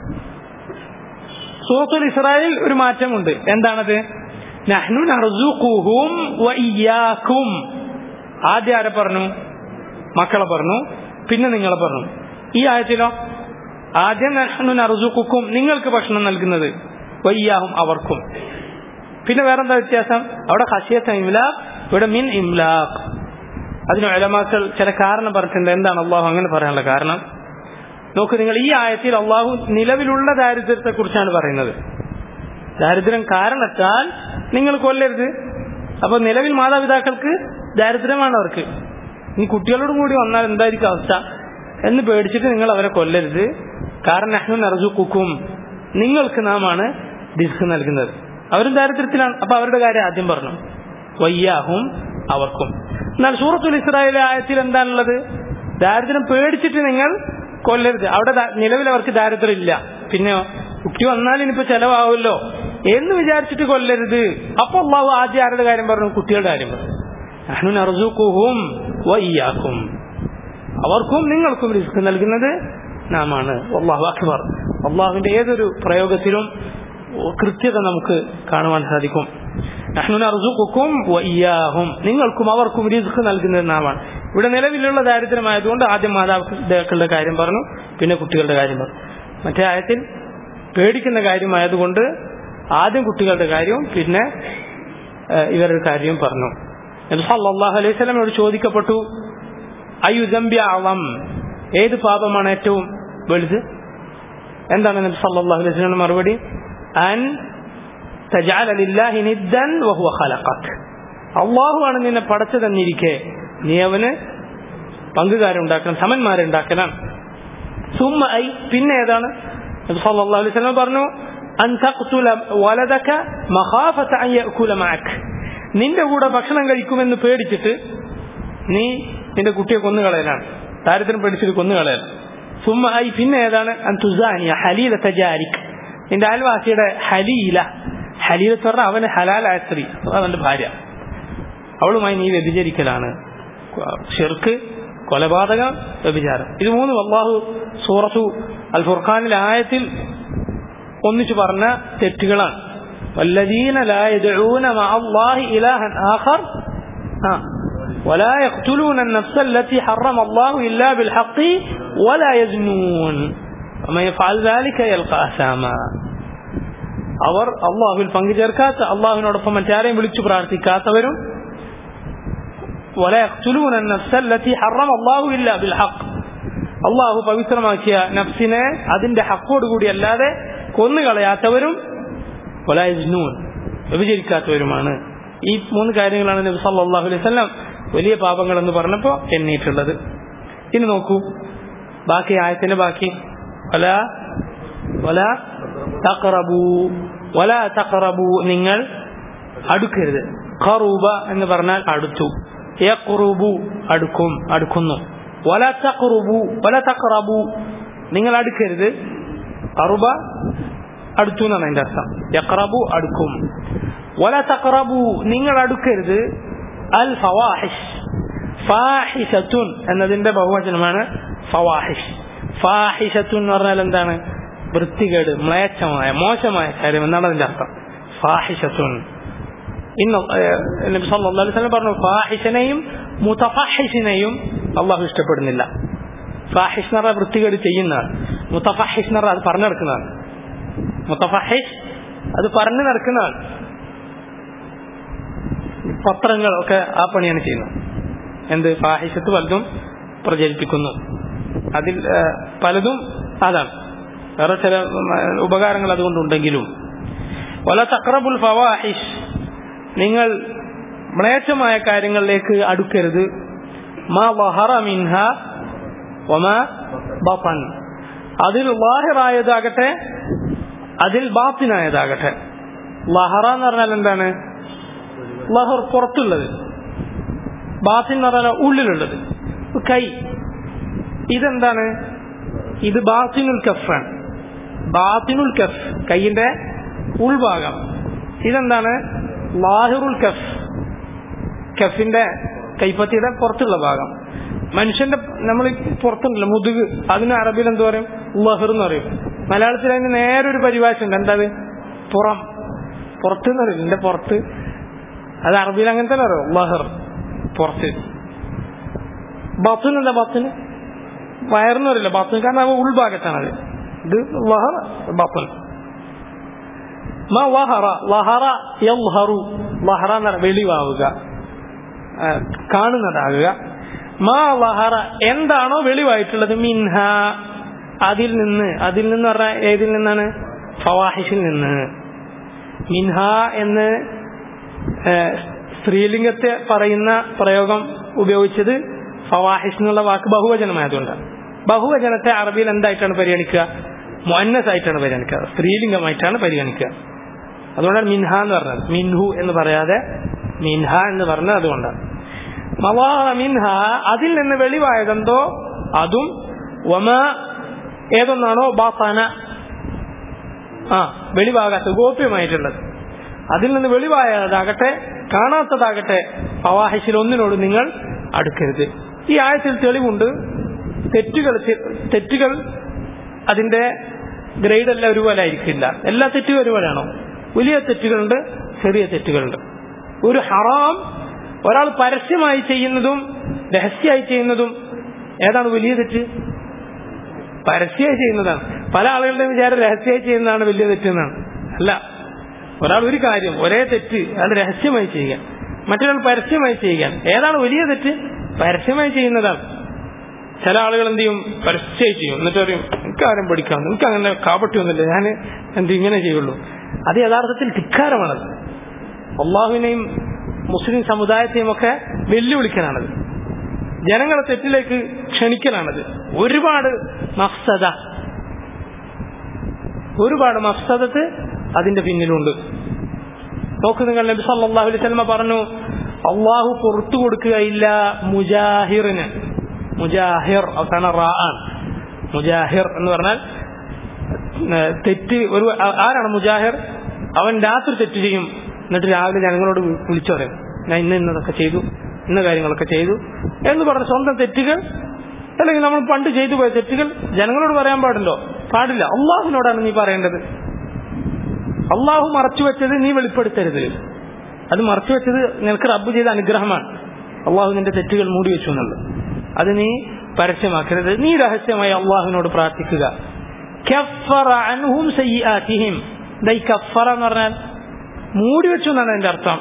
സൂറത്തുൽ ഇസ്രായേൽ ഒരു മാറ്റമുണ്ട് എന്താണത് നഹ്നു നർസുഖുഹും വഇയ്യാക്കും ആദ്യം ആരെ പറഞ്ഞു മക്കളെ പറഞ്ഞു പിന്നെ നിങ്ങളെ പറഞ്ഞു ഈ ആയത്തിലോ ആദ്യം നഹ്നു നർസുഖുക്കും നിങ്ങൾക്ക് ഭക്ഷണം നൽകുന്നത് വയ്യാഹും അവർക്കും പിന്നെ വേറെന്താ വ്യത്യാസം അവിടെ ഹഷിയത്ത് ഇംലാഖ് ഇവിടെ മിൻ ഇംലാഖ് അതിന് അലമാക്കൾ ചില കാരണം പറഞ്ഞിട്ടുണ്ട് എന്താണ് അള്ളാഹു അങ്ങനെ പറയാനുള്ള കാരണം നോക്കൂ നിങ്ങൾ ഈ ആയത്തിൽ അള്ളാഹു നിലവിലുള്ള ദാരിദ്ര്യത്തെ കുറിച്ചാണ് പറയുന്നത് ദാരിദ്ര്യം കാരണത്താൽ നിങ്ങൾ കൊല്ലരുത് അപ്പൊ നിലവിൽ മാതാപിതാക്കൾക്ക് ദാരിദ്ര്യമാണ് അവർക്ക് ഈ കുട്ടികളോടും കൂടി വന്നാൽ എന്തായിരിക്കും അവസ്ഥ എന്ന് പേടിച്ചിട്ട് നിങ്ങൾ അവരെ കൊല്ലരുത് കാരണം അഹ്നു നറജുക്കും നിങ്ങൾക്ക് നാമാണ് റിസ്ക് നൽകുന്നത് അവരും ദാരിദ്ര്യത്തിലാണ് അപ്പൊ അവരുടെ കാര്യം ആദ്യം പറഞ്ഞു വയ്യാഹും അവർക്കും എന്നാൽ സൂറത്തുൽ ഇസ്രായേലിലെ ആയത്തിൽ എന്താണുള്ളത് ദാരിദ്ര്യം പേടിച്ചിട്ട് നിങ്ങൾ കൊല്ലരുത് അവിടെ ദാ- നിലവിൽ അവർക്ക് ദാരിദ്ര്യം ഇല്ല പിന്നെ കുട്ടി വന്നാൽ ഇനിയിപ്പോ ചെലവാവുമല്ലോ എന്ന് വിചാരിച്ചിട്ട് കൊല്ലരുത് അപ്പൊ അള്ളാഹു ആദ്യം ആരുടെ കാര്യം പറഞ്ഞു കുട്ടികളുടെ കാര്യം പറഞ്ഞു നഹ്നു നർസുഖുഹും വയ്യാക്കും അവർക്കും നിങ്ങൾക്കും റിസ്ക് നൽകുന്നത് നാമാണ് അള്ളാഹു അക്ബർ അള്ളാഹുവിന്റെ ഏതൊരു പ്രയോഗത്തിലും കൃത്യത നമുക്ക് കാണുവാൻ സാധിക്കും നഹ്നു നർസുഖുക്കും വയ്യാഹും നിങ്ങൾക്കും അവർക്കും റിസ്ക് നൽകുന്നത് നാമാണ് ഇവിടെ നിലവിലുള്ള ദാരിദ്ര്യമായതുകൊണ്ട് ആദ്യം മാതാപിതാക്കളുടെ കാര്യം പറഞ്ഞു പിന്നെ കുട്ടികളുടെ കാര്യം പറഞ്ഞു മറ്റേ ആയത്തിൽ പേടിക്കുന്ന കാര്യമായതുകൊണ്ട് ആദ്യം കുട്ടികളുടെ കാര്യവും പിന്നെ ഏഹ്, ഇവരുടെ കാര്യവും പറഞ്ഞു നബി സല്ലല്ലാഹു അലൈഹി വസല്ലമയോട് ചോദിക്കപ്പെട്ടു അയ്യു ജംബി അളം ഏത് പാപമാണ് ഏറ്റവും വലുത് എന്താണ് നബി സല്ലല്ലാഹു അലൈഹി വസല്ലം മറുപടി അൻ തജഅല ലില്ലാഹി നിദ്ദൻ വഹുവ ഖലഖക് അള്ളാഹുവാണ് നിന്നെ പടച്ചു തന്നിരിക്കെ നീ അവന് പങ്കുകാരുണ്ടാക്കണം സമന്മാരെ ഉണ്ടാക്കണം സുമ്മ ഐ പിന്നെ ഏതാണ് നബി സല്ലല്ലാഹു അലൈഹി വസല്ലം പറഞ്ഞു അൻ തഖ്തുല വലദക മഖാഫത അൻ യഅകുല മഅക് നിന്റെ കൂടെ ഭക്ഷണം കഴിക്കുമെന്ന് പേടിച്ചിട്ട് നീ നിന്റെ കുട്ടിയെ കൊന്നുകളയലാണ് ദാരിദ്ര്യം പേടിച്ചിട്ട് കൊന്നുകളയലാണ് സുമ്മ ഐ പിന്നെ ഏതാണ് അൻ തുസാനിയ ഹലീല തജാരിക് നിന്റെ അയൽവാസിയുടെ ഹലീല ഹലീല എന്ന് പറഞ്ഞാൽ അവന് ഹലാലായ സ്ത്രീ അവന്റെ ഭാര്യ അവളുമായി നീ വ്യഭിചരിക്കലാണ് ഷിർക്ക് കൊലപാതകം വ്യഭിചാരം ഇത് മൂന്നും അള്ളാഹു സൂറത്തു അൽ ഫുർഖാനിലെ ആയത്തിൽ ഒന്നിച്ചു പറഞ്ഞ തെറ്റുകളാണ് والذين لا يدعون مع الله إلها آخر ها ولا يقتلون النفس التي حرم الله إلا بالحق ولا يزنون ومن يفعل ذلك يلقى أثاما അവർ അള്ളാഹുവിൽ പങ്കുചേർക്കാത്ത അള്ളാഹുവിനോടൊപ്പം മറ്റാരെയും വിളിച്ചു പ്രാർത്ഥിക്കാത്തവരും ولا يقتلون النفس التي حرم الله إلا بالحق അള്ളാഹു പവിത്രമാക്കിയ നഫ്സിനെ അതിന്റെ ഹക്കോട് കൂടി അല്ലാതെ കൊന്നുകളയാത്തവരും വലായജ്നൂൻ വ്യഭിചരിക്കാത്തവരുമാണ് ഈ മൂന്ന് കാര്യങ്ങളാണ് നബി സല്ലല്ലാഹു അലൈഹി വസല്ലം വലിയ പാപങ്ങൾ എന്ന് പറഞ്ഞപ്പോൾ എണ്ണിയിട്ടുള്ളത് ഇനി നോക്കൂ ബാക്കി ആയത്തിന്റെ ബാക്കി വല വല തഖറബു വല തഖറബു നിങ്ങൾ അടുക്കരുത് ഖറൂബ എന്ന് പറഞ്ഞാൽ അടുത്തു യഖ്റുബു അടുക്കും അടുക്കുന്നു വല തഖറുബു വല തഖറബു നിങ്ങൾ അടുക്കരുത് ഖറുബ അടുത്തു എന്നാണ് അതിന്റെ അർത്ഥം യഖ്റബു അടുക്കും വല തഖറബു നിങ്ങൾ അടുക്കരുത് അൽ ഫവാഹിഷ് ഫാഹിഷത്തുൻ എന്നതിന്റെ ബഹുവചനമാണ് ഫവാഹിഷ് ഫാഹിഷത്തുൻ എന്ന് പറഞ്ഞാൽ എന്താണ് വൃത്തികേട് മ്ലേച്ഛമായ മോശമായ കാര്യം എന്നാണ് അതിന്റെ അർത്ഥം ഫാഹിഷത്തുൻ ഇന്ന് നബി സല്ലല്ലാഹു അലൈഹി വസല്ലം പറഞ്ഞു ഫാഹിഷനെയും മുതഫഹിഷിനെയും അള്ളാഹു ഇഷ്ടപ്പെടുന്നില്ല ഫാഹിഷ് എന്ന് പറഞ്ഞാൽ വൃത്തികേട് ചെയ്യുന്നതാണ് മുത്തഫഹിഷ് എന്ന് പറഞ്ഞാൽ അത് പറഞ്ഞു നടക്കുന്നതാണ് മുത്തഫഹിഷ് അത് പറഞ്ഞു നടക്കുന്നതാണ് പത്രങ്ങളൊക്കെ ആ പണിയാണ് ചെയ്യുന്നത് എന്ത് ഫാഹിഷത്ത് പലതും പ്രചരിപ്പിക്കുന്നു അതിൽ ഏഹ്, പലതും അതാണ് വേറെ ചില ഉം, ഉപകാരങ്ങൾ അതുകൊണ്ടുണ്ടെങ്കിലും വല തക്രബുൽ ഫവാഹിഷ് നിങ്ങൾ മ്ലേച്ഛമായ കാര്യങ്ങളിലേക്ക് അടുക്കരുത് മാ വഹറ മിൻഹ വമാ ബഫൻ അതിൽ ലാഹിറായതാകട്ടെ അതിൽ ബാത്തിനായതാകട്ടെ ലഹറ എന്ന് പറഞ്ഞാൽ എന്താണ് ലഹർ പുറത്തുള്ളത് ബാത്തിൻ എന്ന് പറഞ്ഞാൽ ഉള്ളിലുള്ളത് കൈ ഇതെന്താണ് ഇത് ബാത്തിനുൽ കഫാണ് ബാത്തിനുൽ കഫ് കൈയിന്റെ ഉൾഭാഗം ഇതെന്താണ് ലാഹിറുൽ കഫ് കഫിന്റെ കൈപ്പത്തിയുടെ പുറത്തുള്ള ഭാഗം മനുഷ്യന്റെ നമ്മൾ പുറത്തുണ്ടല്ലോ മുതുക് അതിന് അറബിയിൽ എന്ത് പറയും ലഹർ എന്ന് പറയും മലയാളത്തിൽ അതിന് നേരെ ഒരു പരിഭാഷ ഉണ്ട് എന്താ അത് പുറം പുറത്ത് എന്ന് പറയും എന്റെ പുറത്ത് അത് അറബിയിൽ അങ്ങനെ തന്നെ പറയും ലഹർ പുറത്ത് ബത്തുൻ എന്താ ബത്തിന് വയറെന്ന് പറയില്ല ബത്തുൻ കാരണം അവ ഉൾഭാഗത്താണ് അത് ഇത് ലഹർ ബത്തുൻ മാ വഹറ ലഹറ യൽഹറു ലഹറ എന്ന് പറഞ്ഞാൽ വെളിവാവുക ആ, കാണുന്നതാകുക മാ വഹറ എന്താണോ വെളിവായിട്ടുള്ളത് മിൻഹ അതിൽ നിന്ന് അതിൽ നിന്ന് പറഞ്ഞാൽ ഏതിൽ നിന്നാണ് ഫവാഹിഷിൽ നിന്ന് മിൻഹ എന്ന് ഏഹ്, സ്ത്രീലിംഗത്തെ പറയുന്ന പ്രയോഗം ഉപയോഗിച്ചത് ഫവാഹിഷ് എന്നുള്ള വാക്ക് ബഹുവചനമായതുകൊണ്ടാണ് ബഹുവചനത്തെ അറബിയിൽ എന്തായിട്ടാണ് പരിഗണിക്കുക മുന്നസ് ആയിട്ടാണ് പരിഗണിക്കുക സ്ത്രീലിംഗമായിട്ടാണ് പരിഗണിക്കുക അതുകൊണ്ടാണ് മിൻഹ എന്ന് പറഞ്ഞത് മിൻഹു എന്ന് പറയാതെ മിൻഹ എന്ന് പറഞ്ഞത് അതുകൊണ്ടാണ് മവാഹ മിൻഹ അതിൽ നിന്ന് വെളിവായതെന്തോ അതും വമ ഏതൊന്നാണോ ബാസാന ആ വെളിവാകാത്ത ഗോപ്യമായിട്ടുള്ളത് അതിൽ നിന്ന് വെളിവായതാകട്ടെ കാണാത്തതാകട്ടെ ഫവാഹിഷിൽ ഒന്നിനോട് നിങ്ങൾ അടുക്കരുത് ഈ ആയത്തിൽ തെളിവുണ്ട് തെറ്റുകൾ തെറ്റുകൾ അതിന്റെ ഗ്രേഡ് എല്ലാം ഒരുപോലെ ആയിരിക്കില്ല എല്ലാ തെറ്റും ഒരുപോലെയാണോ വലിയ തെറ്റുകളുണ്ട് ചെറിയ തെറ്റുകളുണ്ട് ഒരു ഹറാം ഒരാൾ പരസ്യമായി ചെയ്യുന്നതും രഹസ്യമായി ചെയ്യുന്നതും ഏതാണ് വലിയ തെറ്റ് പരസ്യമായി ചെയ്യുന്നതാണ് പല ആളുകളുടെ വിചാരം രഹസ്യമായി ചെയ്യുന്നതാണ് വലിയ തെറ്റെന്നാണ് അല്ല ഒരാൾ ഒരു കാര്യം ഒരേ തെറ്റ് അത് രഹസ്യമായി ചെയ്യുക മറ്റൊരാൾ പരസ്യമായി ചെയ്യുക ഏതാണ് വലിയ തെറ്റ് പരസ്യമായി ചെയ്യുന്നതാണ് ചില ആളുകൾ എന്ത് ചെയ്യും പരസ്യമായി ചെയ്യും എന്നിട്ട് പറയും എനിക്ക് ആരും പഠിക്കാം എനിക്ക് അങ്ങനെ കാപട്യൊന്നുമില്ല ഞാൻ എന്ത് ഇങ്ങനെ ചെയ്യുള്ളൂ അത് യഥാർത്ഥത്തിൽ ധിക്കാരമാണത് അള്ളാഹുവിനെയും മുസ്ലിം സമുദായത്തെയും ഒക്കെ വെല്ലുവിളിക്കലാണത് ജനങ്ങളെ തെറ്റിലേക്ക് ക്ഷണിക്കലാണത് ഒരുപാട് മഫ്സദ ഒരുപാട് മഫ്സദത്ത് അതിന്റെ പിന്നിലുണ്ട് നോക്ക് നിങ്ങൾ നബി സല്ലല്ലാഹു അലൈഹി വസല്ലമ പറഞ്ഞു അള്ളാഹു പുറത്തു കൊടുക്കുകയില്ല മുജാഹിറിന് മുജാഹിർ അവസാന റാ ആണ് മുജാഹിർ എന്ന് പറഞ്ഞാൽ ഏഹ്, തെറ്റ് ഒരു ആ- ആരാണ് മുജാഹിർ അവൻ രാത്രി തെറ്റ് ചെയ്യും എന്നിട്ട് രാവിലെ ജനങ്ങളോട് വി- വിളിച്ചു പറയും ഞാൻ ഇന്ന് ഇന്നതൊക്കെ ചെയ്തു ഇന്ന കാര്യങ്ങളൊക്കെ ചെയ്തു എന്ന് പറഞ്ഞ് സ്വന്തം തെറ്റുകൾ അല്ലെങ്കിൽ നമ്മൾ പണ്ട് ചെയ്തു പോയ തെറ്റുകൾ ജനങ്ങളോട് പറയാൻ പാടുണ്ടോ പാടില്ല അള്ളാഹുവിനോടാണ് നീ പറയേണ്ടത് അള്ളാഹു മറച്ചു വെച്ചത് നീ വെളിപ്പെടുത്തരുത് അത് മറച്ചു വെച്ചത് നിനക്ക് റബ്ബ് ചെയ്ത അനുഗ്രഹമാണ് അള്ളാഹു നിന്റെ തെറ്റുകൾ മൂടി വെച്ചു എന്നുള്ളത് അത് നീ പരസ്യമാക്കരുത് നീ രഹസ്യമായി അള്ളാഹുവിനോട് പ്രാർത്ഥിക്കുക കഫറ അൻഹും സയ്യിആതിഹിം ദൈ കഫറ എന്ന് പറഞ്ഞാൽ മൂടി വെച്ചു എന്നാണ് അതിന്റെ അർത്ഥം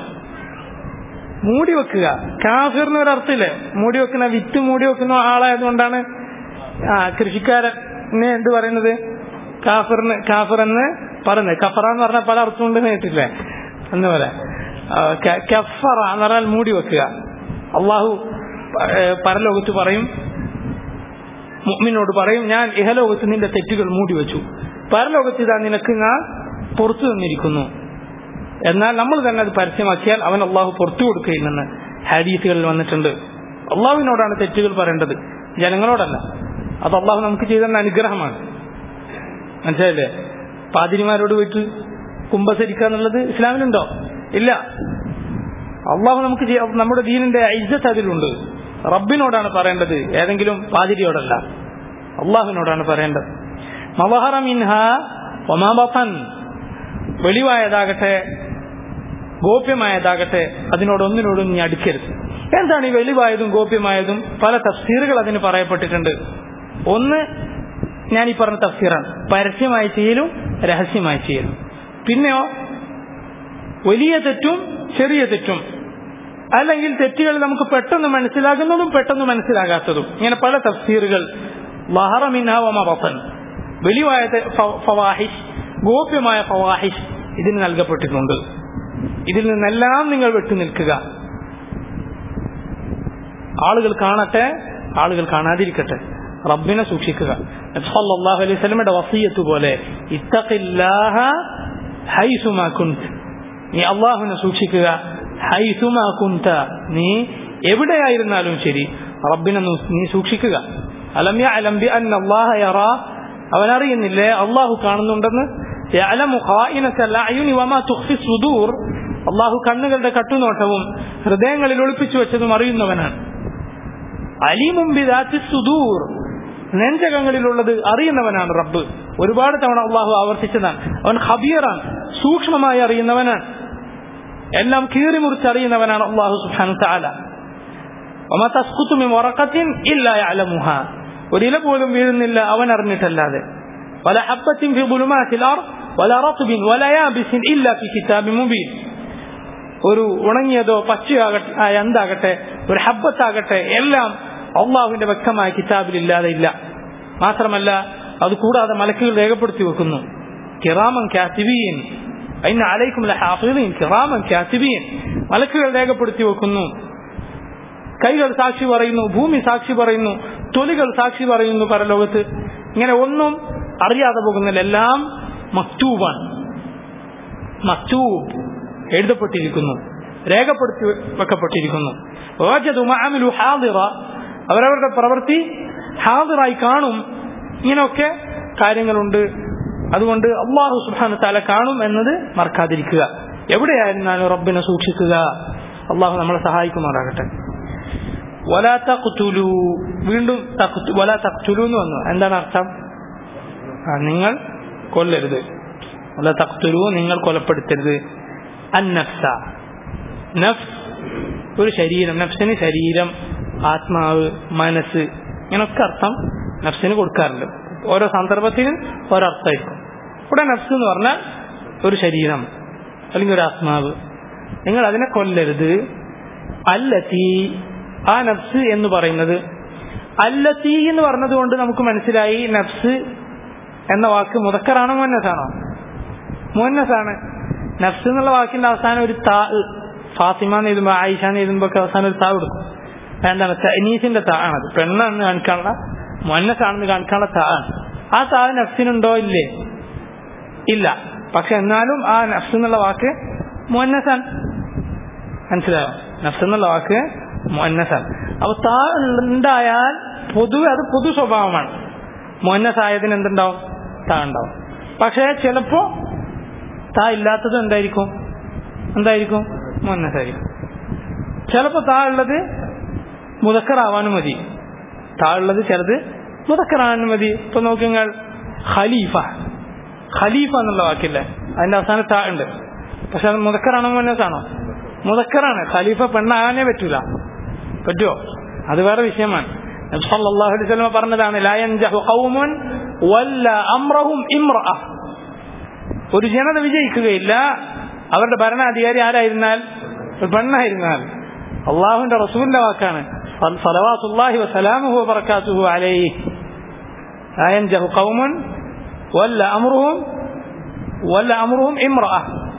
മൂടി വെക്കുക കാഫിറിന് ഒരു അർത്ഥമില്ലേ മൂടി വെക്കുന്ന വിത്ത് മൂടി വെക്കുന്ന ആളായതുകൊണ്ടാണ് ആ കൃഷിക്കാരനെ എന്ത് പറയുന്നത് കാഫിറിന് കാഫിർ എന്ന് പറയുന്നത് കഫറ എന്ന് പറഞ്ഞാൽ പല അർത്ഥമുണ്ട് കേട്ടില്ലേ എന്ന് പറയാം ആ, ക- കഫറ എന്ന് പറഞ്ഞാൽ മൂടി വെക്കുക അള്ളാഹു ഏ, പരലോകത്ത് പറയും മുഅ്മിനോട് പറയും ഞാൻ ഇഹലോകത്ത് നിന്റെ തെറ്റുകൾ മൂടി വെച്ചു പരലോകത്ത് ഇതാ നിനക്ക് ഞാൻ പുറത്തു തന്നിരിക്കുന്നു എന്നാൽ നമ്മൾ തന്നെ അത് പരസ്യമാക്കിയാൽ അവൻ അള്ളാഹു പുറത്തു കൊടുക്കുകയില്ലെന്ന് ഹദീസുകളിൽ വന്നിട്ടുണ്ട് അള്ളാഹുവിനോടാണ് തെറ്റുകൾ പറയേണ്ടത് ജനങ്ങളോടല്ല അത് അള്ളാഹു നമുക്ക് ചെയ്ത അനുഗ്രഹമാണ് മനസ്സിലായില്ലേ പാതിരിമാരോട് പോയിട്ട് കുംഭസരിക്കുക എന്നുള്ളത് ഇസ്ലാമിലുണ്ടോ ഇല്ല അള്ളാഹു നമുക്ക് ചെയ്യ- നമ്മുടെ ദീനിന്റെ ഇജ്ജത്ത് അതിലുണ്ട് റബ്ബിനോടാണ് പറയേണ്ടത് ഏതെങ്കിലും പാതിരിയോടല്ല അള്ളാഹുവിനോടാണ് പറയേണ്ടത് മവഹറ മിൻഹ ഒമാ ബഫൻ വെളിവായതാകട്ടെ ഗോപ്യമായതാകട്ടെ അതിനോട് ഒന്നിനോടും നീ അടുക്കരുത് എന്താണ് ഈ വെളിവായതും ഗോപ്യമായതും പല തഫ്സീറുകൾ അതിന് പറയപ്പെട്ടിട്ടുണ്ട് ഒന്ന് ഞാൻ ഈ പറഞ്ഞ തഫ്സീറാണ് പരസ്യമായി ചെയ്യലും രഹസ്യമായി ചെയ്യലും പിന്നെയോ വലിയ തെറ്റും ചെറിയ തെറ്റും അല്ലെങ്കിൽ തെറ്റുകൾ നമുക്ക് പെട്ടെന്ന് മനസ്സിലാകുന്നതും പെട്ടെന്ന് മനസ്സിലാകാത്തതും ഇങ്ങനെ പല തഫ്സീറുകൾ ലഹറമിനാവമറഫൻ വെളിവായ തെ- ഫ- ഫവാഹിഷ് ഗോപ്യമായ ഫവാഹിഷ് ഇതിന് നൽകപ്പെട്ടിട്ടുണ്ട് ഇതിൽ നിന്നെല്ലാം നിങ്ങൾ വിട്ടു നിൽക്കുക ആളുകൾ കാണട്ടെ ആളുകൾ കാണാതിരിക്കട്ടെ റബ്ബിനെ സൂക്ഷിക്കുക നബി സല്ലല്ലാഹു അലൈഹി വസല്ലമയുടെ വസിയത്ത് പോലെ ഇത്തഖില്ലാഹ ഹൈസുമാ കുന്ത് നീ അള്ളാഹുവിനെ സൂക്ഷിക്കുക ഹൈസുമാ കുന്ത നീ എവിടെയായിരുന്നാലും ശരി റബ്ബിനെ നു- നീ സൂക്ഷിക്കുക അലം യഅലം ബിഅന്ന അല്ലാഹ യറാ അവൻ അറിയുന്നില്ലേ അള്ളാഹു കാണുന്നുണ്ടെന്ന് യഅലമു ഖായിനത്തൽ അയുനി വമാ തുഖ്ഫി സുദൂർ അള്ളാഹു കണ്ണുകളുടെ കട്ടുനോട്ടവും ഹൃദയങ്ങളിൽ ഒളിപ്പിച്ചു വെച്ചതും അറിയുന്നവനാണ് അലീമും ബിദാത്തി സുദൂർ നെഞ്ചകങ്ങളിലുള്ളത് അറിയുന്നവനാണ് റബ്ബ് ഒരുപാട് തവണ അള്ളാഹു ആവർത്തിച്ചതാണ് അവൻ ഖബീറാണ് സൂക്ഷ്മമായി അറിയുന്നവനാണ് എല്ലാം കീറി മുറിച്ച് അറിയുന്നവനാണ് അള്ളാഹു സുബ്ഹാനഹു തആല വമാ തസ്ഖുതു മിൻ വറഖത്തിൻ ഇല്ലാ യഅലമുഹാ ഒരില പോലും വീഴുന്നില്ല അവൻ അറിഞ്ഞിട്ടല്ലാതെ വല ഹബ്ബത്തിൻ ഫി ദുലുമാത്തിൽ അർദ് വല റത്ബിൻ വല യാബിസിൻ ഇല്ലാ ഫി കിതാബിൻ മുബീൻ ഒരു ഉണങ്ങിയതോ പച്ചയാകട്ടെ ആ, എന്താകട്ടെ ഒരു ഹബ്ബത്താകട്ടെ എല്ലാം അള്ളാഹുവിന്റെ വ്യക്തമായ കിതാബിലില്ലാതെ ഇല്ല മാത്രമല്ല അത് കൂടാതെ മലക്കുകൾ രേഖപ്പെടുത്തി വെക്കുന്നു കിറാമൻ കാത്തിബീൻ അതിന് അലൈക്കും ഹാഫിദീൻ കിറാമൻ കാത്തിബീൻ മലക്കുകൾ രേഖപ്പെടുത്തി വെക്കുന്നു കൈകൾ സാക്ഷി പറയുന്നു ഭൂമി സാക്ഷി പറയുന്നു തൊലികൾ സാക്ഷി പറയുന്നു പരലോകത്ത് ഇങ്ങനെ ഒന്നും അറിയാതെ പോകുന്നില്ല എല്ലാം മക്തൂബാണ് മക്തൂബ് എഴുതപ്പെട്ടിരിക്കുന്നു രേഖപ്പെടുത്തി വെക്കപ്പെട്ടിരിക്കുന്നു വജദു മഅമലു ഹാദിറ അവരവരുടെ പ്രവൃത്തി ഹാദിറായി കാണും ഇങ്ങനെയൊക്കെ കാര്യങ്ങളുണ്ട് അതുകൊണ്ട് അള്ളാഹു സുബാന താല കാണും എന്നത് മറക്കാതിരിക്കുക എവിടെയായിരുന്നാലും റബ്ബിനെ സൂക്ഷിക്കുക അള്ളാഹു നമ്മളെ സഹായിക്കുമാറാകട്ടെ വലാ തഖ്തുലു വീണ്ടും തഖ്തു വലാ തഖ്തുലു എന്ന് വന്നു എന്താണ് അർത്ഥം ആ, നിങ്ങൾ കൊല്ലരുത് വലാ തഖ്തുലു നിങ്ങൾ കൊലപ്പെടുത്തരുത് അന്നഫ്സ നഫ്സ് ഒരു ശരീരം നഫ്സിന് ശരീരം ആത്മാവ് മനസ്സ് ഇങ്ങനൊക്കെ അർത്ഥം നഫ്സിന് കൊടുക്കാറുണ്ട് ഓരോ സന്ദർഭത്തിനും ഓരോ അർത്ഥമായിരിക്കും ഇവിടെ നഫ്സ് എന്ന് പറഞ്ഞാൽ ഒരു ശരീരം അല്ലെങ്കിൽ ഒരു ആത്മാവ് നിങ്ങൾ അതിനെ കൊല്ലരുത് അല്ലത്തി ആ നഫ്സ് എന്ന് പറയുന്നത് അല്ലത്തി എന്ന് പറഞ്ഞത് കൊണ്ട് നമുക്ക് മനസ്സിലായി നഫ്സ് എന്ന വാക്ക് മുതക്കറാണോ മുന്നസാണോ മുന്നസാണ് നഫ്സ് എന്നുള്ള വാക്കിന്റെ അവസാനം ഒരു താ ഫാത്തിമ എന്ന് എഴുതുമ്പോ ആയിഷ എന്ന് എഴുതുമ്പോ ഒക്കെ അവസാനം ഒരു താ കൊടുക്കും എന്താണ് തനീസിന്റെ താ ആണത് പെണ്ണാണെന്ന് കാണിക്കാനുള്ള മുന്നസാണെന്ന് കാണിക്കാനുള്ള താ ആണ് ആ താ നഫ്സിനുണ്ടോ ഇല്ലേ ഇല്ല പക്ഷെ എന്നാലും ആ നഫ്സ് എന്നുള്ള വാക്ക് മുന്നസാണ് മനസ്സിലായോ നഫ്സ് എന്നുള്ള വാക്ക് മുന്നസാണ് അപ്പൊ താ ഉണ്ടായാൽ പൊതുവെ അത് പൊതു സ്വഭാവമാണ് മുന്നസായതിന് എന്തുണ്ടാവും താ ഉണ്ടാവും പക്ഷെ ചിലപ്പോ താ ഇല്ലാത്തത് എന്തായിരിക്കും എന്തായിരിക്കും മുന്നസായിരിക്കും ചിലപ്പോ താ ഉള്ളത് മുതക്കറാവാനും മതി താ ഉള്ളത് ചിലത് മുതക്കറാവാനും മതി ഇപ്പൊ നോക്കിങ്ങൾ ഖലീഫ ഖലീഫ എന്നുള്ള വാക്കില്ലേ അതിന്റെ അവസാനം താ ഉണ്ട് പക്ഷെ അത് മുതക്കറാണോ മുന്നസാണോ മുതക്കറാണ് ഖലീഫ പെണ്ണാകാനേ പറ്റൂല പറ്റുമോ അത് വേറെ വിഷയമാണ് നബി സല്ലല്ലാഹു അലൈഹി വസല്ലം പറഞ്ഞതാണ് ലാ യൻജഹു ഖൗമുൻ വല്ല അംറഹും ഇംറഅ ഒരു ജനത വിജയിക്കുകയില്ല അവരുടെ ഭരണാധികാരി ആരായിരുന്നാൽ ഒരു പെണ്ണായിരുന്നാൽ അള്ളാഹുവിന്റെ റസൂലിന്റെ വാക്കാണ് സലവാത്തുല്ലാഹി വസലാമുഹു വബറകാതുഹു അലൈഹി ലാ യൻജഹു ഖൗമുൻ വല്ല അംറുഹും വല്ല അംറുഹും ഇംറഅ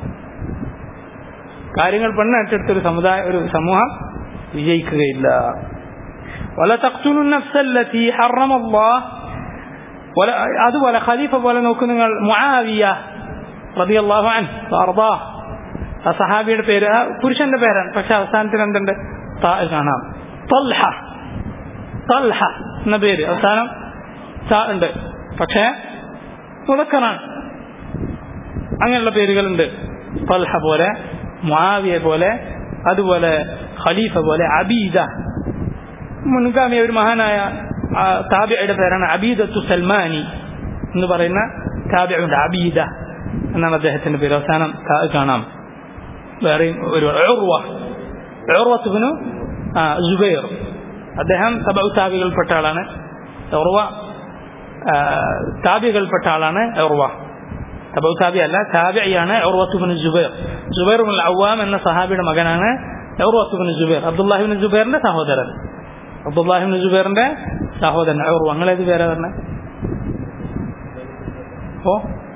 കാര്യങ്ങൾ പെണ്ണേറ്റെടുത്ത ഒരു സമുദായ ഒരു സമൂഹം വിജയിക്കുകയില്ല ولا تقتلوا النفس التي حرم الله ولا അതുപോലെ ഖലീഫ പോലെ നോക്കൂ നിങ്ങൾ മുആവിയ റളിയല്ലാഹു അൻഹു വഅർദാ ആ സഹാബിയുടെ പേര് ആ പുരുഷന്റെ പേരാണ് പക്ഷെ അവസാനത്തിൽ എന്തുണ്ട് താ കാണാം തൽഹ തൽഹ എന്ന പേര് അവസാനം താ ഉണ്ട് പക്ഷേ മുതക്കറാണ് അങ്ങനെയുള്ള പേരുകളുണ്ട് തൽഹ പോലെ മുആവിയ പോലെ അതുപോലെ ഖലീഫ പോലെ അബീദ മുൻഗാമി ഒരു മഹാനായ ആ, താബിയുടെ പേരാണ് അബീദത്തു സൽമാനി എന്ന് പറയുന്ന താബിയുണ്ട് അബീദ എന്നാണ് അദ്ദേഹത്തിന്റെ പേര് അവസാനം താ കാണാം വേറെയും ഒരു ഉർവ ഉർവത്തുബിനു ജുബൈർ അദ്ദേഹം സബ താബികൾപ്പെട്ട ആളാണ് ഉർവ ആ, താബികൾപ്പെട്ട ആളാണ് ഉർവ സബ താബി അല്ല താബിയാണ് ഉർവത്തുബിന് ജുബൈർ ജുബൈർ അവ്വാം എന്ന സഹാബിയുടെ മകനാണ് ഉർവത്തുബിന് ജുബൈർ അബ്ദുല്ലാഹിബിൻ ജുബൈറിന്റെ സഹോദരൻ അബ്ദുല്ലാഹിബിൻ ജുബൈറിന്റെ സഹോദരൻ ഉർവ നിങ്ങൾ ഏത് പേരാ പറഞ്ഞ ഓ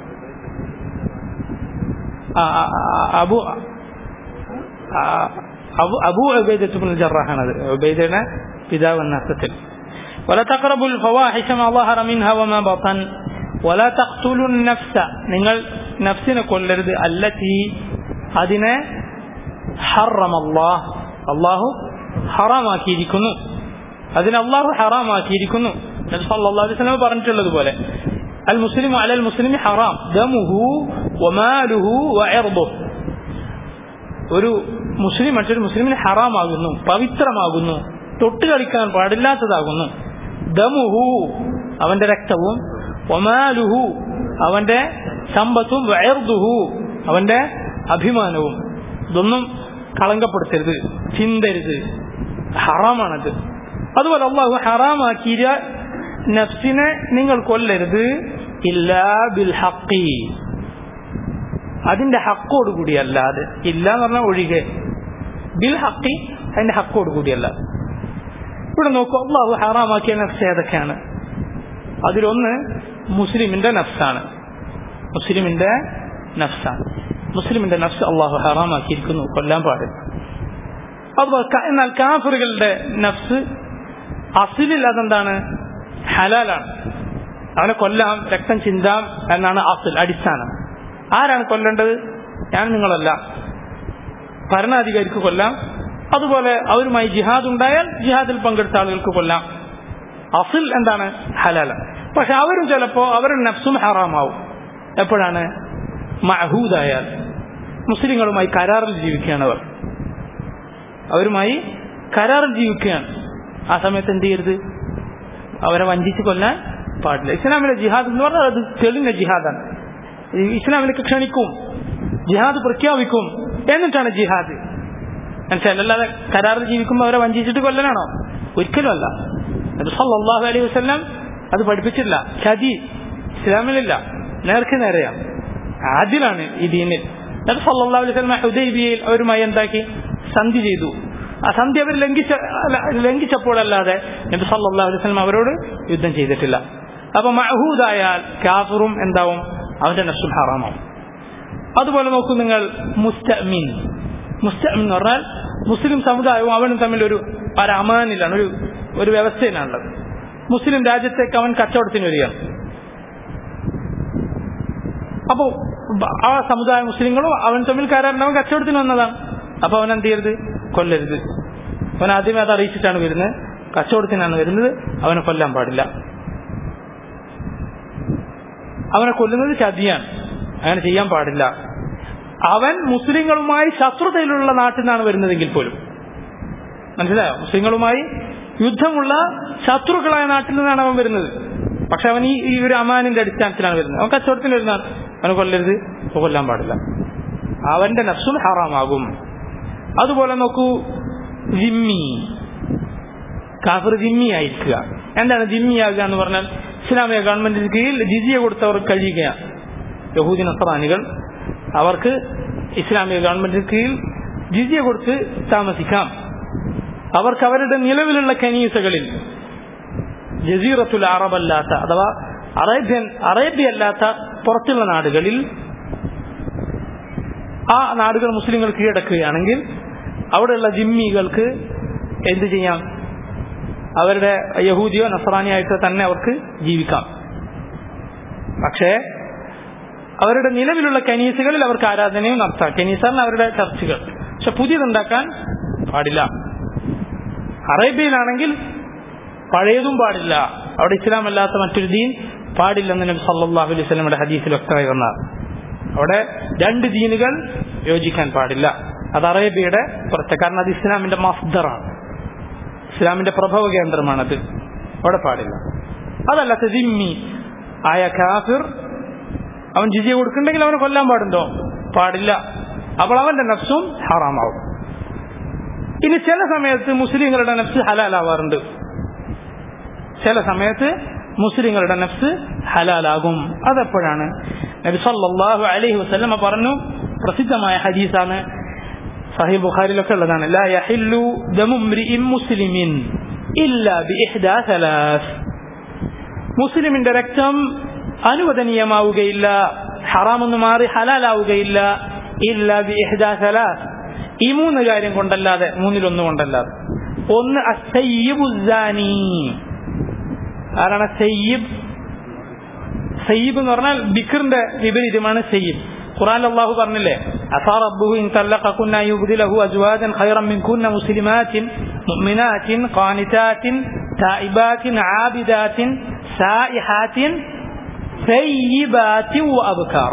ആ, ആ, ആ, അബു ആ, അബു അബു ഉബൈദത്തുബിൻ ജറാഹാണത് ഉബൈദയുടെ പിതാവ് എന്ന അർത്ഥത്തിൽ ولا تقربوا الفواحش ما ظهر منها وما بطن ولا تقتلوا النفس നിങ്ങൾ നഫ്സിനെ കൊല്ലരുത് അല്ലത്തി അതിനെ ഹറം അള്ളാഹ് അള്ളാഹു ഹറാമാക്കിയിരിക്കുന്നു അതിന് അള്ളാഹു ഹറാമാക്കിയിരിക്കുന്നു നബി സല്ലല്ലാഹു അലൈഹി വസല്ലം പറഞ്ഞിട്ടുള്ളത് പോലെ അൽ മുസ്ലിം അലൽ മുസ്ലിം ഹറാം ദമുഹു വമാലുഹു വഇർദുഹു ഒരു മുസ്ലിം മറ്റൊരു മുസ്ലിമിന് ഹറാമാകുന്നു പവിത്രമാകുന്നു തൊട്ട് കളിക്കാൻ പാടില്ലാത്തതാകുന്നു ദമുഹു അവന്റെ രക്തവും ഒമാലുഹു അവന്റെ സമ്പത്തും വയർദുഹു അവന്റെ അഭിമാനവും ഇതൊന്നും കളങ്കപ്പെടുത്തരുത് ചിന്തരുത് ഹറാമാണത് അതുപോലെ അള്ളാഹു ഹറാമാക്കിയ നഫ്സിനെ നിങ്ങൾ കൊല്ലരുത് ഇല്ലാ ബിൽ ഹക്കി അതിന്റെ ഹക്കോട് കൂടിയല്ലാതെ ഇല്ല എന്ന് പറഞ്ഞാൽ ഒഴികെ ബിൽ ഹക്കി അതിന്റെ ഹക്കോട് കൂടിയല്ല ഇവിടെ നോക്കൂ അള്ളാഹു ഹറാമാക്കിയ നഫ്സ് ഏതൊക്കെയാണ് അതിലൊന്ന് മുസ്ലിമിന്റെ നഫ്സാണ് മുസ്ലിമിന്റെ നഫ്സാണ് മുസ്ലിമിന്റെ നഫ്സ് അള്ളാഹു ഹറാമാക്കിയിരിക്കുന്നു കൊല്ലാൻ പാടില്ല അപ്പോൾ ക- എന്നാൽ കാഫറുകളുടെ നഫ്സ് അസിലിൽ അതെന്താണ് ഹലാലാണ് അവനെ കൊല്ലാം രക്തം ചിന്താം എന്നാണ് അസിൽ അടിസ്ഥാനം ആരാണ് കൊല്ലേണ്ടത് ഞാൻ നിങ്ങളല്ല ഭരണാധികാരിക്ക് കൊല്ലാം അതുപോലെ അവരുമായി ജിഹാദ് ഉണ്ടായാൽ ജിഹാദിൽ പങ്കെടുത്ത ആളുകൾക്ക് കൊല്ലാം അസിൽ എന്താണ് ഹലാല പക്ഷെ അവരും ചിലപ്പോ അവരുടെ നഫ്സും ഹറാമാവും എപ്പോഴാണ് മഹൂദായാൽ മുസ്ലിങ്ങളുമായി കരാറിൽ ജീവിക്കുകയാണ് അവർ അവരുമായി കരാറിൽ ജീവിക്കുകയാണ് ആ സമയത്ത് എന്ത് ചെയ്യരുത് അവരെ വഞ്ചിച്ച് കൊല്ലാൻ പാടില്ല ഇസ്ലാമിലെ ജിഹാദ് എന്ന് പറഞ്ഞാൽ അത് തെളിഞ്ഞ ജിഹാദാണ് ഈ ഇസ്ലാമിലേക്ക് ക്ഷണിക്കും ജിഹാദ് പ്രഖ്യാപിക്കും എന്നിട്ടാണ് ജിഹാദ് മനസ്സിലായി അല്ലാതെ കരാറിൽ ജീവിക്കുമ്പോൾ അവരെ വഞ്ചിച്ചിട്ട് കൊല്ലനാണോ ഒരിക്കലും അല്ല നബി സല്ലല്ലാഹു അലൈഹി വസല്ലം അത് പഠിപ്പിച്ചില്ല ചതി ഇസ്ലാമിലില്ല നേർക്ക് നേരെയാണ് ആദിലാണ് ഈ ദീനിൽ നബി സല്ലല്ലാഹു അലൈഹി വസല്ലം ഹുദൈബിയയിൽ അവരുമായി എന്താക്കി സന്ധി ചെയ്തു ആ സന്ധി അവർ ലംഘിച്ച അല്ല, ലംഘിച്ചപ്പോഴല്ലാതെ നബി സല്ലല്ലാഹു അലൈഹി വസല്ലം അവരോട് യുദ്ധം ചെയ്തിട്ടില്ല അപ്പൊ മഹൂദായാൽ കാഫറും എന്താവും അവന്റെ നഫ്സും ഹറാമാവും അതുപോലെ നോക്കൂ നിങ്ങൾ മുസ്തമിൻ മുസ്തമിൻ എന്ന് പറഞ്ഞാൽ മുസ്ലിം സമുദായവും അവനും തമ്മിൽ ഒരു ഒരു അമാനിലാണ് ഒരു ഒരു വ്യവസ്ഥയിലാണുള്ളത് മുസ്ലിം രാജ്യത്തേക്ക് അവൻ കച്ചവടത്തിന് വരികയാണ് അപ്പോ ബ- ആ സമുദായ മുസ്ലിങ്ങളും അവൻ തമ്മിൽ കരാറുണ്ട് അവൻ കച്ചവടത്തിന് വന്നതാണ് അപ്പൊ അവൻ എന്ത് ചെയ്യരുത് കൊല്ലരുത് അവൻ ആദ്യമേ അത് അറിയിച്ചിട്ടാണ് വരുന്നത് കച്ചവടത്തിനാണ് വരുന്നത് അവനെ കൊല്ലാൻ പാടില്ല അവനെ കൊല്ലുന്നത് ചതിയാണ് അങ്ങനെ ചെയ്യാൻ പാടില്ല അവൻ മുസ്ലിങ്ങളുമായി ശത്രുതയിലുള്ള നാട്ടിൽ നിന്നാണ് വരുന്നതെങ്കിൽ പോലും മനസ്സിലായോ മുസ്ലിങ്ങളുമായി യുദ്ധമുള്ള ശത്രുക്കളായ നാട്ടിൽ നിന്നാണ് അവൻ വരുന്നത് പക്ഷെ അവൻ ഈ ഈ ഒരു അമാനിന്റെ അടിസ്ഥാനത്തിലാണ് വരുന്നത് അവൻ കച്ചവടത്തിന് വരുന്നതാണ് അവനെ കൊല്ലരുത് അവൻ കൊല്ലാൻ പാടില്ല അവന്റെ നഫ്സും ഹറാമാകും അതുപോലെ നോക്കൂ ജിമ്മി കാഫർ ജിമ്മി ആയിരിക്കുക എന്താണ് ജിമ്മി ആകുക എന്ന് പറഞ്ഞാൽ ഇസ്ലാമിക ഗവൺമെന്റിന് കീഴിൽ ജിസിയ കൊടുത്തവർ കഴിയുകയാണ് യഹൂദി നസ്രാനികൾ അവർക്ക് ഇസ്ലാമിക ഗവൺമെന്റിന് കീഴിൽ ജിസിയ കൊടുത്ത് താമസിക്കാം അവർക്ക് അവരുടെ നിലവിലുള്ള കനീസകളിൽ ജസീറത്തുൽ അറബല്ലാത്ത അഥവാ അറേബ്യൻ അറേബ്യ അല്ലാത്ത പുറത്തുള്ള നാടുകളിൽ ആ നാടുകൾ മുസ്ലിങ്ങൾ കീഴടക്കുകയാണെങ്കിൽ അവിടെയുള്ള ജിമ്മികൾക്ക് എന്ത് ചെയ്യാം അവരുടെ യഹൂദിയോ നസറാനിയായിട്ടോ തന്നെ അവർക്ക് ജീവിക്കാം പക്ഷേ അവരുടെ നിലവിലുള്ള കനീസുകളിൽ അവർക്ക് ആരാധനയും നടത്താം കനീസാണ് അവരുടെ ചർച്ചുകൾ പക്ഷെ പുതിയതുണ്ടാക്കാൻ പാടില്ല അറേബ്യയിലാണെങ്കിൽ പഴയതും പാടില്ല അവിടെ ഇസ്ലാം അല്ലാത്ത മറ്റൊരു ദീൻ പാടില്ലെന്ന് നബി സല്ലല്ലാഹു അലൈഹി വസല്ലമയുടെ ഹദീസിൽ വ്യക്തമായി വന്നത് അവിടെ രണ്ട് ദീനുകൾ യോജിക്കാൻ പാടില്ല അത് അറേബ്യയുടെ പുറത്ത് കാരണം അത് ഇസ്ലാമിന്റെ മസ്ദറാണ് ഇസ്ലാമിന്റെ പ്രഭവ കേന്ദ്രമാണത് അവിടെ പാടില്ല അതല്ല ദിമ്മി ആയ കാഫിർ അവൻ ജിജിയ കൊടുക്കണ്ടെങ്കിൽ അവനെ കൊല്ലാൻ പാടുണ്ടോ പാടില്ല അപ്പോൾ അവന്റെ നഫ്സും ഹറാമാവും ഇനി ചില സമയത്ത് മുസ്ലിങ്ങളുടെ നഫ്സ് ഹലാലാവാറുണ്ട് ചില സമയത്ത് മുസ്ലിങ്ങളുടെ നഫ്സ് ഹലാലാകും അതെപ്പോഴാണ് നബി സല്ലല്ലാഹു അലൈഹി വസല്ലമ പറഞ്ഞു പ്രസിദ്ധമായ ഹദീസാണ് സഹീഹ് ബുഖാരിയിലൊക്കെ ഉള്ളതാണ് ലാ യഹില്ലു ദമു ഇംറിഇൻ മുസ്ലിമിൻ ഇല്ലാ ബിഇഹ്ദാ സലാസ് മുസ്ലിമിന്റെ രക്തം അനുവദനീയമാവുകയില്ല ഹറാമെന്ന് മാറി ഹലാലാവുകയില്ല ഇല്ല ബിഇഹ്ദാ സലാസ് ഈ മൂന്ന് കാര്യം കൊണ്ടല്ലാതെ മൂന്നിലൊന്നു കൊണ്ടല്ലാതെ ഒന്ന് അസയ്യിബുസാനി ആരാണ് സയ്യിബ് സയ്യിബ് എന്ന് പറഞ്ഞാൽ ബിക്കറിന്റെ വിപരീതമാണ് സയ്യിബ് ഖുറാൻ അള്ളാഹു പറഞ്ഞില്ലേ അസാ റബ്ബുഹു ഇൻ തല്ലഖകുന്ന യുബ്ദിലഹു അസ്വാജൻ ഖൈറൻ മിൻകുന്ന മുസ്ലിമാത്തിൻ മുഅ്മിനാത്തിൻ ഖാനിതാത്തിൻ തായിബാത്തിൻ ആബിദാത്തിൻ സായിഹാത്തിൻ സയ്യിബാത്തിൻ വഅബ്കാറ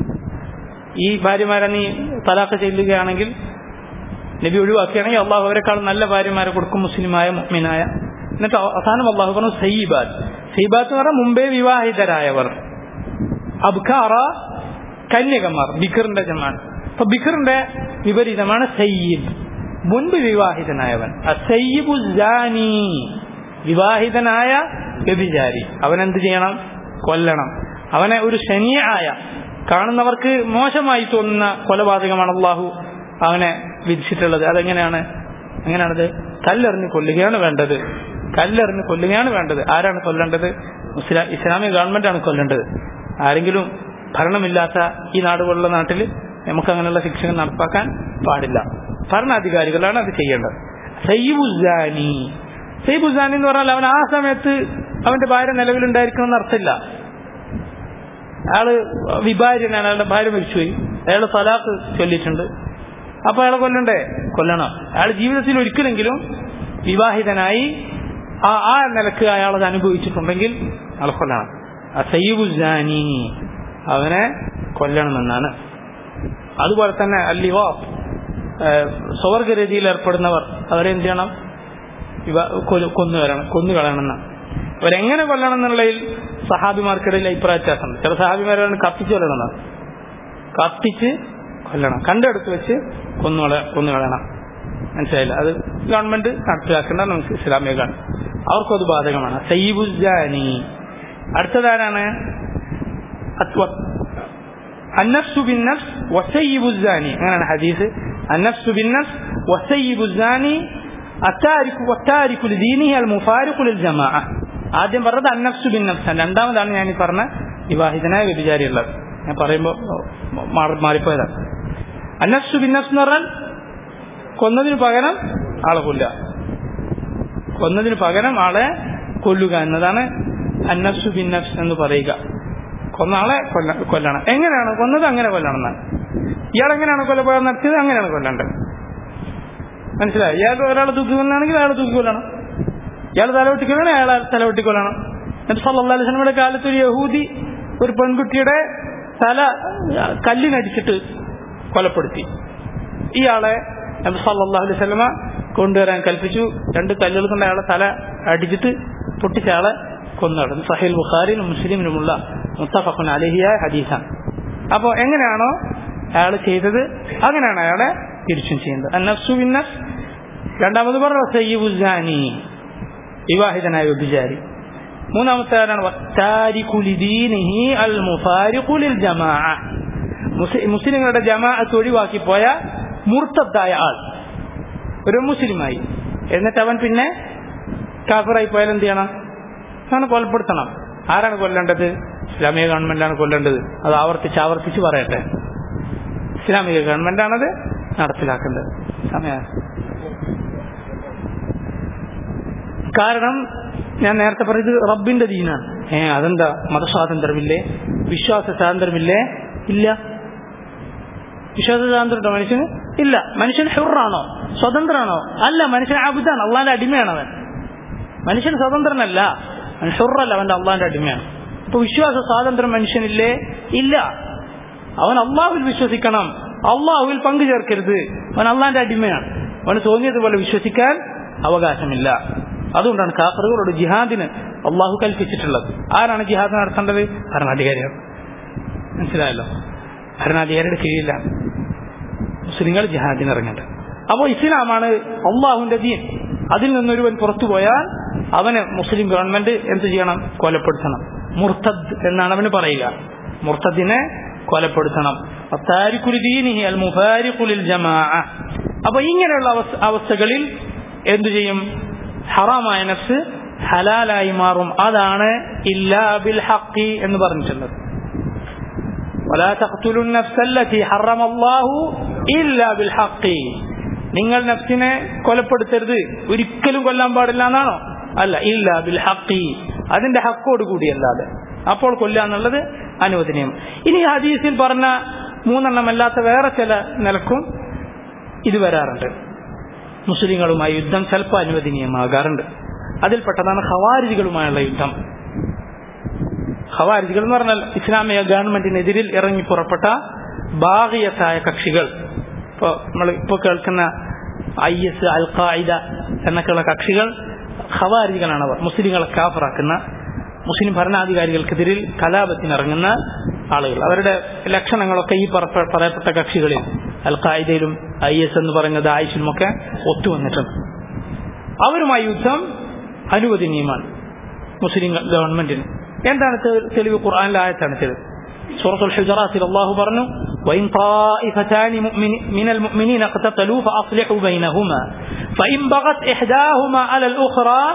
ഈ ഭാര്യമാരെ നീ തലാഖ് ചെല്ലുകയാണെങ്കിൽ നബി ഒഴിവാക്കുകയാണെങ്കിൽ അള്ളാഹു അവരെക്കാളും നല്ല ഭാര്യമാരെ കൊടുക്കും മുസ്ലിമായ മുഅ്മിനായ എന്നിട്ട് അവസാനം അള്ളാഹു പറഞ്ഞു സയ്യിബാത്ത് സയ്യിബാത്ത് എന്ന് പറഞ്ഞാൽ മുമ്പേ വിവാഹിതരായവർ അബ്ഖാറ കന്യകമാർ ബിഖറിന്റെ ജമാണ് അപ്പൊ ബിഖറിന്റെ വിപരീതമാണ് സയ്യിബ് മുൻപ് വിവാഹിതനായവൻ അസയ്യിബു ജാനി വിവാഹിതനായ വ്യഭിചാരി അവൻ എന്ത് ചെയ്യണം കൊല്ലണം അവനെ ഒരു ശനിയായ കാണുന്നവർക്ക് മോശമായി തോന്നുന്ന കൊലപാതകമാണ് അള്ളാഹു അവനെ വിധിച്ചിട്ടുള്ളത് അതെങ്ങനെയാണ് എങ്ങനെയാണത് കല്ലെറിഞ്ഞ് കൊല്ലുകയാണ് വേണ്ടത് കല്ലെറിഞ്ഞ് കൊല്ലുകയാണ് വേണ്ടത് ആരാണ് കൊല്ലേണ്ടത് മുസ്ലിം ഇസ്ലാമിക ഗവൺമെന്റാണ് കൊല്ലേണ്ടത് ആരെങ്കിലും ഭരണമില്ലാത്ത ഈ നാടുപോലുള്ള നാട്ടിൽ നമുക്ക് അങ്ങനെയുള്ള ശിക്ഷകൾ നടപ്പാക്കാൻ പാടില്ല ഭരണാധികാരികളാണ് അത് ചെയ്യേണ്ടത് സയ്യിബുസാനി സയ്യിബുസാനി എന്ന് പറഞ്ഞാൽ അവൻ ആ സമയത്ത് അവന്റെ ഭാര്യ നിലവിലുണ്ടായിരിക്കണമെന്ന് അർത്ഥമില്ല അയാള് വിഭാര്യനാണ് അയാളുടെ ഭാര്യ മരിച്ചുപോയി അയാൾ തലാഖ് ചൊല്ലിയിട്ടുണ്ട് അപ്പൊ അയാളെ കൊല്ലണ്ടേ കൊല്ലണം അയാൾ ജീവിതത്തിൽ ഒരിക്കലെങ്കിലും വിവാഹിതനായി ആ ആ നിലക്ക് അയാളത് അനുഭവിച്ചിട്ടുണ്ടെങ്കിൽ അയാളെ കൊല്ലണം അസയ്യുബുസാനി അവനെ കൊല്ലണമെന്നാണ് അതുപോലെ തന്നെ അല്ലിവോ സ്വർഗരതിയിൽ ഏർപ്പെടുന്നവർ അവരെ എന്ത് ചെയ്യണം ഇവ കൊന്നു വരണം കൊന്നു കളയണമെന്ന് അവരെങ്ങനെ കൊല്ലണം എന്നുള്ളതിൽ സഹാബിമാർക്കിടയിൽ അഭിപ്രായ വ്യത്യാസമുണ്ട് ചില സഹാബിമാരാണ് കത്തിച്ച് കൊല്ലണം കത്തിച്ച് കൊല്ലണം കണ്ടെടുത്ത് വെച്ച് കൊന്നു കൊന്നു കളയണം മനസ്സിലായില്ല അത് ഗവൺമെന്റ് നടപ്പിലാക്കേണ്ട നമുക്ക് ഇസ്ലാമിക ഗവൺമെന്റ് അവർക്കും അത് ബാധകമാണ് സയ്യിബുജാനി അടുത്തതാരാണ് അന്നഫ്സു ബിൻ നഫ്സ് വസയ്യിബുജാനി അങ്ങനെയാണ് ഹദീസ് അന്നഫ്സു ബിൻ നഫ്സ് വസയ്യിബുജാനി അത്താരിക്കു വത്താരിക്കു ദീനിഹി അൽ മുഫാരിഖു ലിൽ ജമാഅ ആദ്യം പറഞ്ഞത് അന്നഫ്സു ബിൻ നഫ്സ് രണ്ടാമതാണ് ഞാൻ ഈ പറഞ്ഞ വിവാഹിതനായ വ്യഭിചാരിയുള്ളത് ഞാൻ പറയുമ്പോൾ മാറിപ്പോയതാണ് അന്നഫ്സു ബിൻ നഫ്സ് എന്ന് പറഞ്ഞാൽ കൊന്നതിന് പകരം ആളെ കൊല്ലുക കൊന്നതിന് പകരം ആളെ കൊല്ലുക എന്നതാണ് അന്നഫ്സു ബിൻ നഫ്സ് എന്ന് പറയുക കൊന്ന ആളെ കൊല്ല കൊല്ലണം എങ്ങനെയാണ് കൊന്നത് അങ്ങനെ കൊല്ലണം എന്നാണ് ഇയാൾ എങ്ങനെയാണ് കൊലപാതകം നടത്തിയത് അങ്ങനെയാണ് കൊല്ലേണ്ടത് മനസ്സിലായി ഇയാൾ ഒരാളെ തൂക്കി കൊല്ലാണെങ്കിൽ അയാളെ തൂക്കി കൊല്ലണം ഇയാൾ തലവെട്ടി കൊല്ലണം അയാളെ തലവെട്ടി കൊല്ലണം എന്നിട്ട് സല്ലല്ലാഹു അലൈഹി വസല്ലമയുടെ കാലത്ത് ഒരു യഹൂദി ഒരു പെൺകുട്ടിയുടെ തല കല്ലിനടിച്ചിട്ട് കൊലപ്പെടുത്തി ഇയാളെ നബി സല്ലല്ലാഹു അലൈഹി വസല്ലമ കൊണ്ടുവരാൻ കൽപ്പിച്ചു രണ്ട് കല്ലുകൾ കൊണ്ട് അയാളെ തല അടിച്ചിട്ട് പൊട്ടിച്ച ആളെ കൊന്നടന്നു സഹീൽ ബുഖാരിയിലും മുസ്ലിമിനുമുള്ള മുത്തഫഖുൻ അലഹിയായ ഹദീസാണ് അപ്പോൾ എങ്ങനെയാണോ അയാൾ ചെയ്തത് അങ്ങനെയാണ് അയാളെ തിരിച്ചും ചെയ്യുന്നത് അന്നഫ്സു ബിന്നഫ് രണ്ടാമത് പറഞ്ഞ സയ്യിബുസാനി വിവാഹിതനായ വ്യഭിചാരി മൂന്നാമത്തെ ആരാണ് വത്താരിഖുലിദീനിഹി അൽ മുഫാരിഖുലിൽ ജമാഅ മുസ്ലിങ്ങളുടെ ജമാഅത്ത് ഒഴിവാക്കി പോയ മുർത്തദ്ദായ ആൾ ഒരു മുസ്ലിമായി എന്നിട്ട് അവൻ പിന്നെ കാഫറായി പോയാൽ എന്ത് ചെയ്യണം അവനെ കൊലപ്പെടുത്തണം ആരാണ് കൊല്ലേണ്ടത് ഇസ്ലാമിക ഗവൺമെന്റാണ് കൊല്ലേണ്ടത് അത് ആവർത്തിച്ച് ആവർത്തിച്ച് പറയട്ടെ ഇസ്ലാമിക ഗവൺമെന്റാണത് നടപ്പിലാക്കേണ്ടത് സമയ കാരണം ഞാൻ നേരത്തെ പറഞ്ഞത് റബ്ബിന്റെ ദീനാണ് ഏ അതെന്താ മതസ്വാതന്ത്ര്യമില്ലേ വിശ്വാസ സ്വാതന്ത്ര്യമില്ലേ ഇല്ല വിശ്വാസ സ്വാതന്ത്ര്യം മനുഷ്യന് ഇല്ല മനുഷ്യൻ ഹുറാണോ സ്വതന്ത്രനാണോ അല്ല മനുഷ്യൻ അബുദാണ് അള്ളാന്റെ അടിമയാണ് അവൻ മനുഷ്യൻ സ്വതന്ത്രനല്ല അവൻ ഹുറല്ല അവന്റെ അള്ളാന്റെ അടിമയാണ് അപ്പൊ വിശ്വാസ സ്വാതന്ത്ര്യം മനുഷ്യനില്ലേ ഇല്ല അവൻ അള്ളാഹുവിൽ വിശ്വസിക്കണം അള്ളാഹുവിൽ പങ്കു ചേർക്കരുത് അവൻ അള്ളാന്റെ അടിമയാണ് അവന് തോന്നിയതുപോലെ വിശ്വസിക്കാൻ അവകാശമില്ല അതുകൊണ്ടാണ് കാഫറുകളോട് ജിഹാദിന് അള്ളാഹു കൽപ്പിച്ചിട്ടുള്ളത് ആരാണ് ജിഹാദ് നടത്തേണ്ടത് ഭരണാധികാരിയാണ് മനസ്സിലായല്ലോ ഭരണാധികാരിയുടെ കീഴിലാണ് മുസ്ലിങ്ങൾ ജിഹാദിന് ഇറങ്ങേണ്ടത് അപ്പോൾ ഇസ്ലാമാണ് അള്ളാഹുവിന്റെ ദീൻ അതിൽ നിന്നൊരുവൻ പുറത്തു പോയാൽ അവന് മുസ്ലിം ഗവൺമെന്റ് എന്ത് ചെയ്യണം കൊലപ്പെടുത്തണം മുർത്തദ് എന്നാണ് അവന് പറയുക മുർത്തദിനെ കൊലപ്പെടുത്തണം അപ്പൊ ഇങ്ങനെയുള്ള അവസ്ഥകളിൽ എന്തു ചെയ്യും ഹറാമായ നഫ്സ് ഹലാലായി മാറും അതാണ് ഇല്ലാ ബിൽ ഹക്കി എന്ന് പറഞ്ഞിട്ടുള്ളത് ولا تقتلوا النفس التي حرم الله إلا بالحق നിങ്ങൾ നഫ്സിനെ കൊലപ്പെടുത്തരുത് ഒരിക്കലും കൊല്ലാൻ പാടില്ല എന്നാണോ അല്ല ഇല്ല ബിൽ ഹക്കി അതിന്റെ ഹക്കോട് കൂടിയല്ലാതെ അപ്പോൾ കൊല്ലുക എന്നുള്ളത് അനുവദനീയം ഇനി ഹദീസിൽ പറഞ്ഞ മൂന്നെണ്ണം അല്ലാത്ത വേറെ ചില നിലക്കും ഇത് വരാറുണ്ട് മുസ്ലിങ്ങളുമായി യുദ്ധം ചിലപ്പോൾ അനുവദനീയമാകാറുണ്ട് അതിൽപ്പെട്ടതാണ് ഖവാരിജികളുമായുള്ള യുദ്ധം ഖവാരിജികൾ എന്ന് പറഞ്ഞാൽ ഇസ്ലാമിക ഗവൺമെന്റിനെതിരിൽ ഇറങ്ങി പുറപ്പെട്ട ബാഹിയത്തായ കക്ഷികൾ ഇപ്പോൾ നമ്മൾ ഇപ്പോൾ കേൾക്കുന്ന ഐ എസ് അൽ ഖായിദ എന്നൊക്കെയുള്ള കക്ഷികൾ ഖവാരിജികളാണ് അവർ മുസ്ലിങ്ങളെ കാഫറാക്കുന്ന മുസ്ലിം ഭരണാധികാരികൾക്കെതിരിൽ കലാപത്തിനിറങ്ങുന്ന ആളുകൾ അവരുടെ ലക്ഷണങ്ങളൊക്കെ ഈ പറയപ്പെട്ട കക്ഷികളിൽ അൽ ഖായിദയിലും ഐ എസ് എന്ന് പറയുന്ന ദായിഷിലുമൊക്കെ ഒത്തുവന്നിട്ടുണ്ട് അവരുമായി യുദ്ധം അനുവദനീയമാണ് മുസ്ലിം ഗവൺമെന്റിന് എന്താണ് തെളിവ് ഖുർആാനിലെ ആയത്താണ് തെളിവ് سورة الحجرات الله برنو وإن طائفتان مؤمن من المؤمنين اقتتلوا فأصلحوا بينهما فإن بغت إحداهما على الأخرى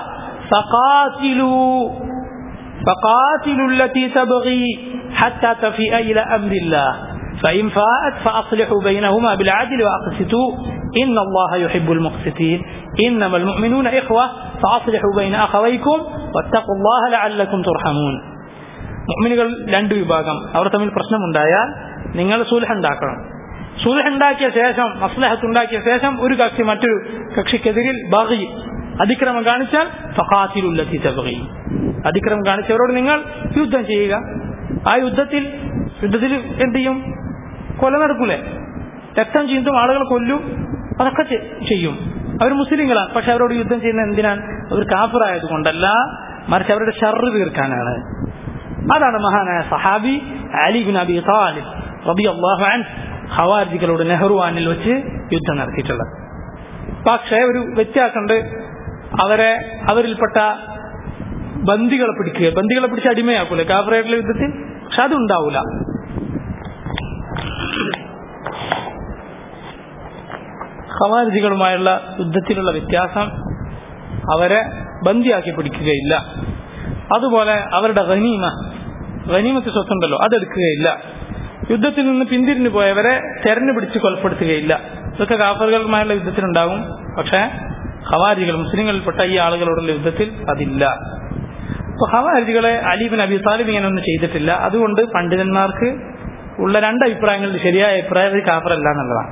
فقاتلوا فقاتلوا التي تبغي حتى تفيء إلى أمر الله فإن فاءت فأصلحوا بينهما بالعدل وأقسطوا إن الله يحب المقسطين إنما المؤمنون إخوة فأصلحوا بين أخويكم واتقوا الله لعلكم ترحمون മുഅ്മിനുകൾ രണ്ട് വിഭാഗം അവർ തമ്മിൽ പ്രശ്നമുണ്ടായാൽ നിങ്ങൾ സുൽഹ ഉണ്ടാക്കണം സുൽഹ ഉണ്ടാക്കിയ ശേഷം മസ്ലഹത്ത് ഉണ്ടാക്കിയ ശേഷം ഒരു കക്ഷി മറ്റൊരു കക്ഷിക്കെതിരിൽ ബഗി അതിക്രമം കാണിച്ചാൽ ഫഖാത്തിലുല്ലത്തി തബഗി അതിക്രമം കാണിച്ചവരോട് നിങ്ങൾ യുദ്ധം ചെയ്യുക ആ യുദ്ധത്തിൽ യുദ്ധത്തിൽ എന്ത് ചെയ്യും കൊല നടക്കൂലേ രക്തം ചീന്തും ആളുകൾ കൊല്ലും അതൊക്കെ ചെ- ചെയ്യും അവർ മുസ്ലിങ്ങളാണ് പക്ഷെ അവരോട് യുദ്ധം ചെയ്യുന്ന എന്തിനാണ് അവർ കാഫിറായത് കൊണ്ടല്ല മറിച്ച് അവരുടെ ഷർറ് തീർക്കാനാണ് അതാണ് മഹാനായ സഹാബി അലി ബിൻ അബി താലിബ് റളിയല്ലാഹു അൻഹു ഖവാരിജികളോട് നെഹ്റുവാനിൽ വെച്ച് യുദ്ധം നടത്തിയിട്ടുള്ളത് പക്ഷേ ഒരു വ്യത്യാസമുണ്ട് അവരെ അവരിൽപ്പെട്ട ബന്ദികളെ പിടിക്കുക ബന്ദികളെ പിടിച്ച് അടിമയാക്കൂലേ കാഫറായിട്ടുള്ള യുദ്ധത്തിൽ പക്ഷെ അതുണ്ടാവൂല ഖവാരിജികളുമായുള്ള യുദ്ധത്തിലുള്ള വ്യത്യാസം അവരെ ബന്ദിയാക്കി പിടിക്കുകയില്ല അതുപോലെ അവരുടെ ഗനീമ ഗനീമത്ത് സ്വത്തുണ്ടല്ലോ അതെടുക്കുകയില്ല യുദ്ധത്തിൽ നിന്ന് പിന്തിരിഞ്ഞു പോയവരെ തെരഞ്ഞു പിടിച്ച് കൊലപ്പെടുത്തുകയില്ല ഇതൊക്കെ കാഫറുകളുമായുള്ള യുദ്ധത്തിലുണ്ടാകും പക്ഷേ ഹവാരികൾ മുസ്ലിങ്ങളിൽപ്പെട്ട ഈ ആളുകളോടുള്ള യുദ്ധത്തിൽ അതില്ല അപ്പൊ ഹവാരികളെ അലീബിൻ അബി താലിബ് ഇങ്ങനെ ഒന്നും ചെയ്തിട്ടില്ല അതുകൊണ്ട് പണ്ഡിതന്മാർക്ക് ഉള്ള രണ്ട് അഭിപ്രായങ്ങളിൽ ശരിയായ അഭിപ്രായം അവർ കാഫറല്ല എന്നുള്ളതാണ്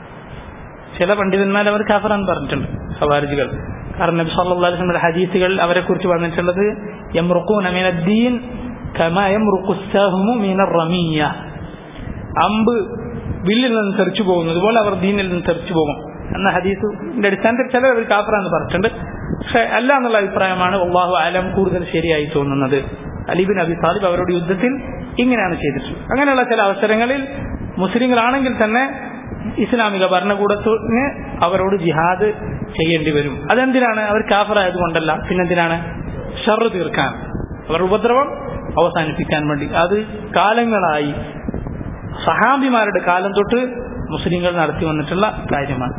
ചില പണ്ഡിതന്മാർ അവർ കാഫറാന്ന് പറഞ്ഞിട്ടുണ്ട് ഹവാരിജികൾ കാരണം നബി സല്ലല്ലാഹു അലൈഹി വസല്ലം ഹദീസുകൾ അവരെ കുറിച്ച് പറഞ്ഞിട്ടുള്ളത് യംറുഖൂന മിനദ്ദീൻ കമാ യംറുഖു അസ്സഹ്മു മിനർ റമിയ അമ്പ് വില്ലിൽ നിന്ന് തെറിച്ചു പോകുന്നത് പോലെ അവർ ദീനിൽ നിന്ന് തെറിച്ചു പോകും എന്ന ഹദീസിന്റെ അടിസ്ഥാനത്തിൽ ചിലർ അവർ കാഫറാന്ന് പറഞ്ഞിട്ടുണ്ട് പക്ഷെ അല്ല എന്നുള്ള അഭിപ്രായമാണ് അള്ളാഹു ആലം കൂടുതൽ ശരിയായി തോന്നുന്നത് അലിബിൻ അബി സാലിബ് അവരോട് യുദ്ധത്തിൽ ഇങ്ങനെയാണ് ചെയ്തിട്ടുള്ളത് അങ്ങനെയുള്ള ചില അവസരങ്ങളിൽ മുസ്ലിങ്ങളാണെങ്കിൽ തന്നെ ഇസ്ലാമിക ഭരണകൂടത്തിന് അവരോട് ജിഹാദ് ചെയ്യേണ്ടി വരും അതെന്തിനാണ് അവർ കാഫറായത് കൊണ്ടല്ല പിന്നെന്തിനാണ് ഷർറ് തീർക്കാൻ അവരുടെ ഉപദ്രവം അവസാനിപ്പിക്കാൻ വേണ്ടി അത് കാലങ്ങളായി സഹാബിമാരുടെ കാലം തൊട്ട് മുസ്ലിങ്ങൾ നടത്തി വന്നിട്ടുള്ള കാര്യമാണ്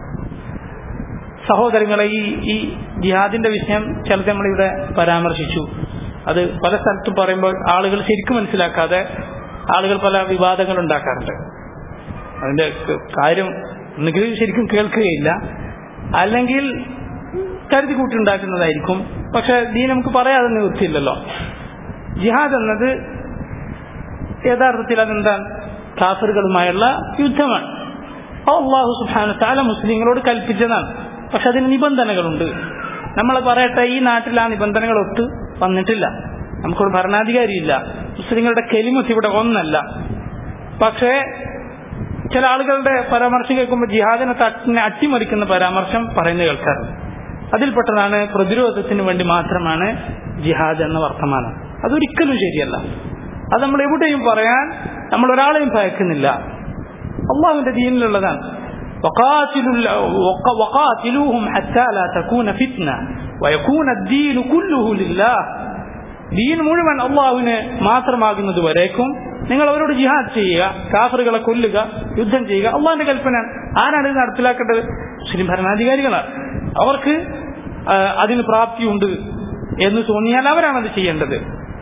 സഹോദരങ്ങളെ ഈ ഈ ജിഹാദിന്റെ വിഷയം ചിലത് നമ്മളിവിടെ പരാമർശിച്ചു അത് പല സ്ഥലത്തും പറയുമ്പോൾ ആളുകൾ ശരിക്കും മനസ്സിലാക്കാതെ ആളുകൾ പല വിവാദങ്ങൾ ഉണ്ടാക്കാറുണ്ട് അതിന്റെ ക- കാര്യം ഒന്നുകിൽ ശരിക്കും കേൾക്കുകയില്ല അല്ലെങ്കിൽ കരുതി കൂട്ടുണ്ടാക്കുന്നതായിരിക്കും പക്ഷെ ദീ നമുക്ക് പറയാതെ നിവൃത്തിയില്ലല്ലോ ജിഹാദ് എന്നത് യഥാർത്ഥത്തിൽ അതെന്താണ് കാഫറുകളുമായുള്ള യുദ്ധമാണ് അത് അള്ളാഹു സുബാന താല മുസ്ലിങ്ങളോട് കൽപ്പിച്ചതാണ് പക്ഷെ അതിന് നിബന്ധനകളുണ്ട് നമ്മൾ പറയട്ടെ ഈ നാട്ടിൽ ആ നിബന്ധനകൾ ഒത്ത് വന്നിട്ടില്ല നമുക്കൊരു ഭരണാധികാരിയില്ല മുസ്ലിങ്ങളുടെ കെലിമത്ത് ഇവിടെ ഒന്നല്ല പക്ഷേ ചില ആളുകളുടെ പരാമർശം കേൾക്കുമ്പോൾ ജിഹാദിനെ തട്ടിനെ അട്ടിമറിക്കുന്ന പരാമർശം പറയുന്നത് കേൾക്കാറുണ്ട് അതിൽപ്പെട്ടതാണ് പ്രതിരോധത്തിന് വേണ്ടി മാത്രമാണ് ജിഹാദ് എന്ന വർത്തമാനം അതൊരിക്കലും ശരിയല്ല അത് നമ്മൾ എവിടെയും പറയാൻ നമ്മൾ ഒരാളെയും ഭയക്കുന്നില്ല അള്ളാഹുവിന്റെ ദീനിലുള്ളതാണ് وقاتلوا ال- وق- وقاتلوهم حتى لا تكون فتنة ويكون الدين كله لله ദീൻ മുഴുവൻ അള്ളാഹുവിന് മാത്രമാകുന്നത് വരേക്കും നിങ്ങൾ അവരോട് ജിഹാദ് ചെയ്യുക കാഫറുകളെ കൊല്ലുക യുദ്ധം ചെയ്യുക അള്ളാഹിന്റെ കൽപ്പന ആരാണ് ഇത് നടപ്പിലാക്കേണ്ടത് മുസ്ലിം ഭരണാധികാരികളാണ് അവർക്ക് ആ, അതിന് പ്രാപ്തിയുണ്ട് എന്ന് തോന്നിയാൽ അവരാണ് അത് ചെയ്യേണ്ടത്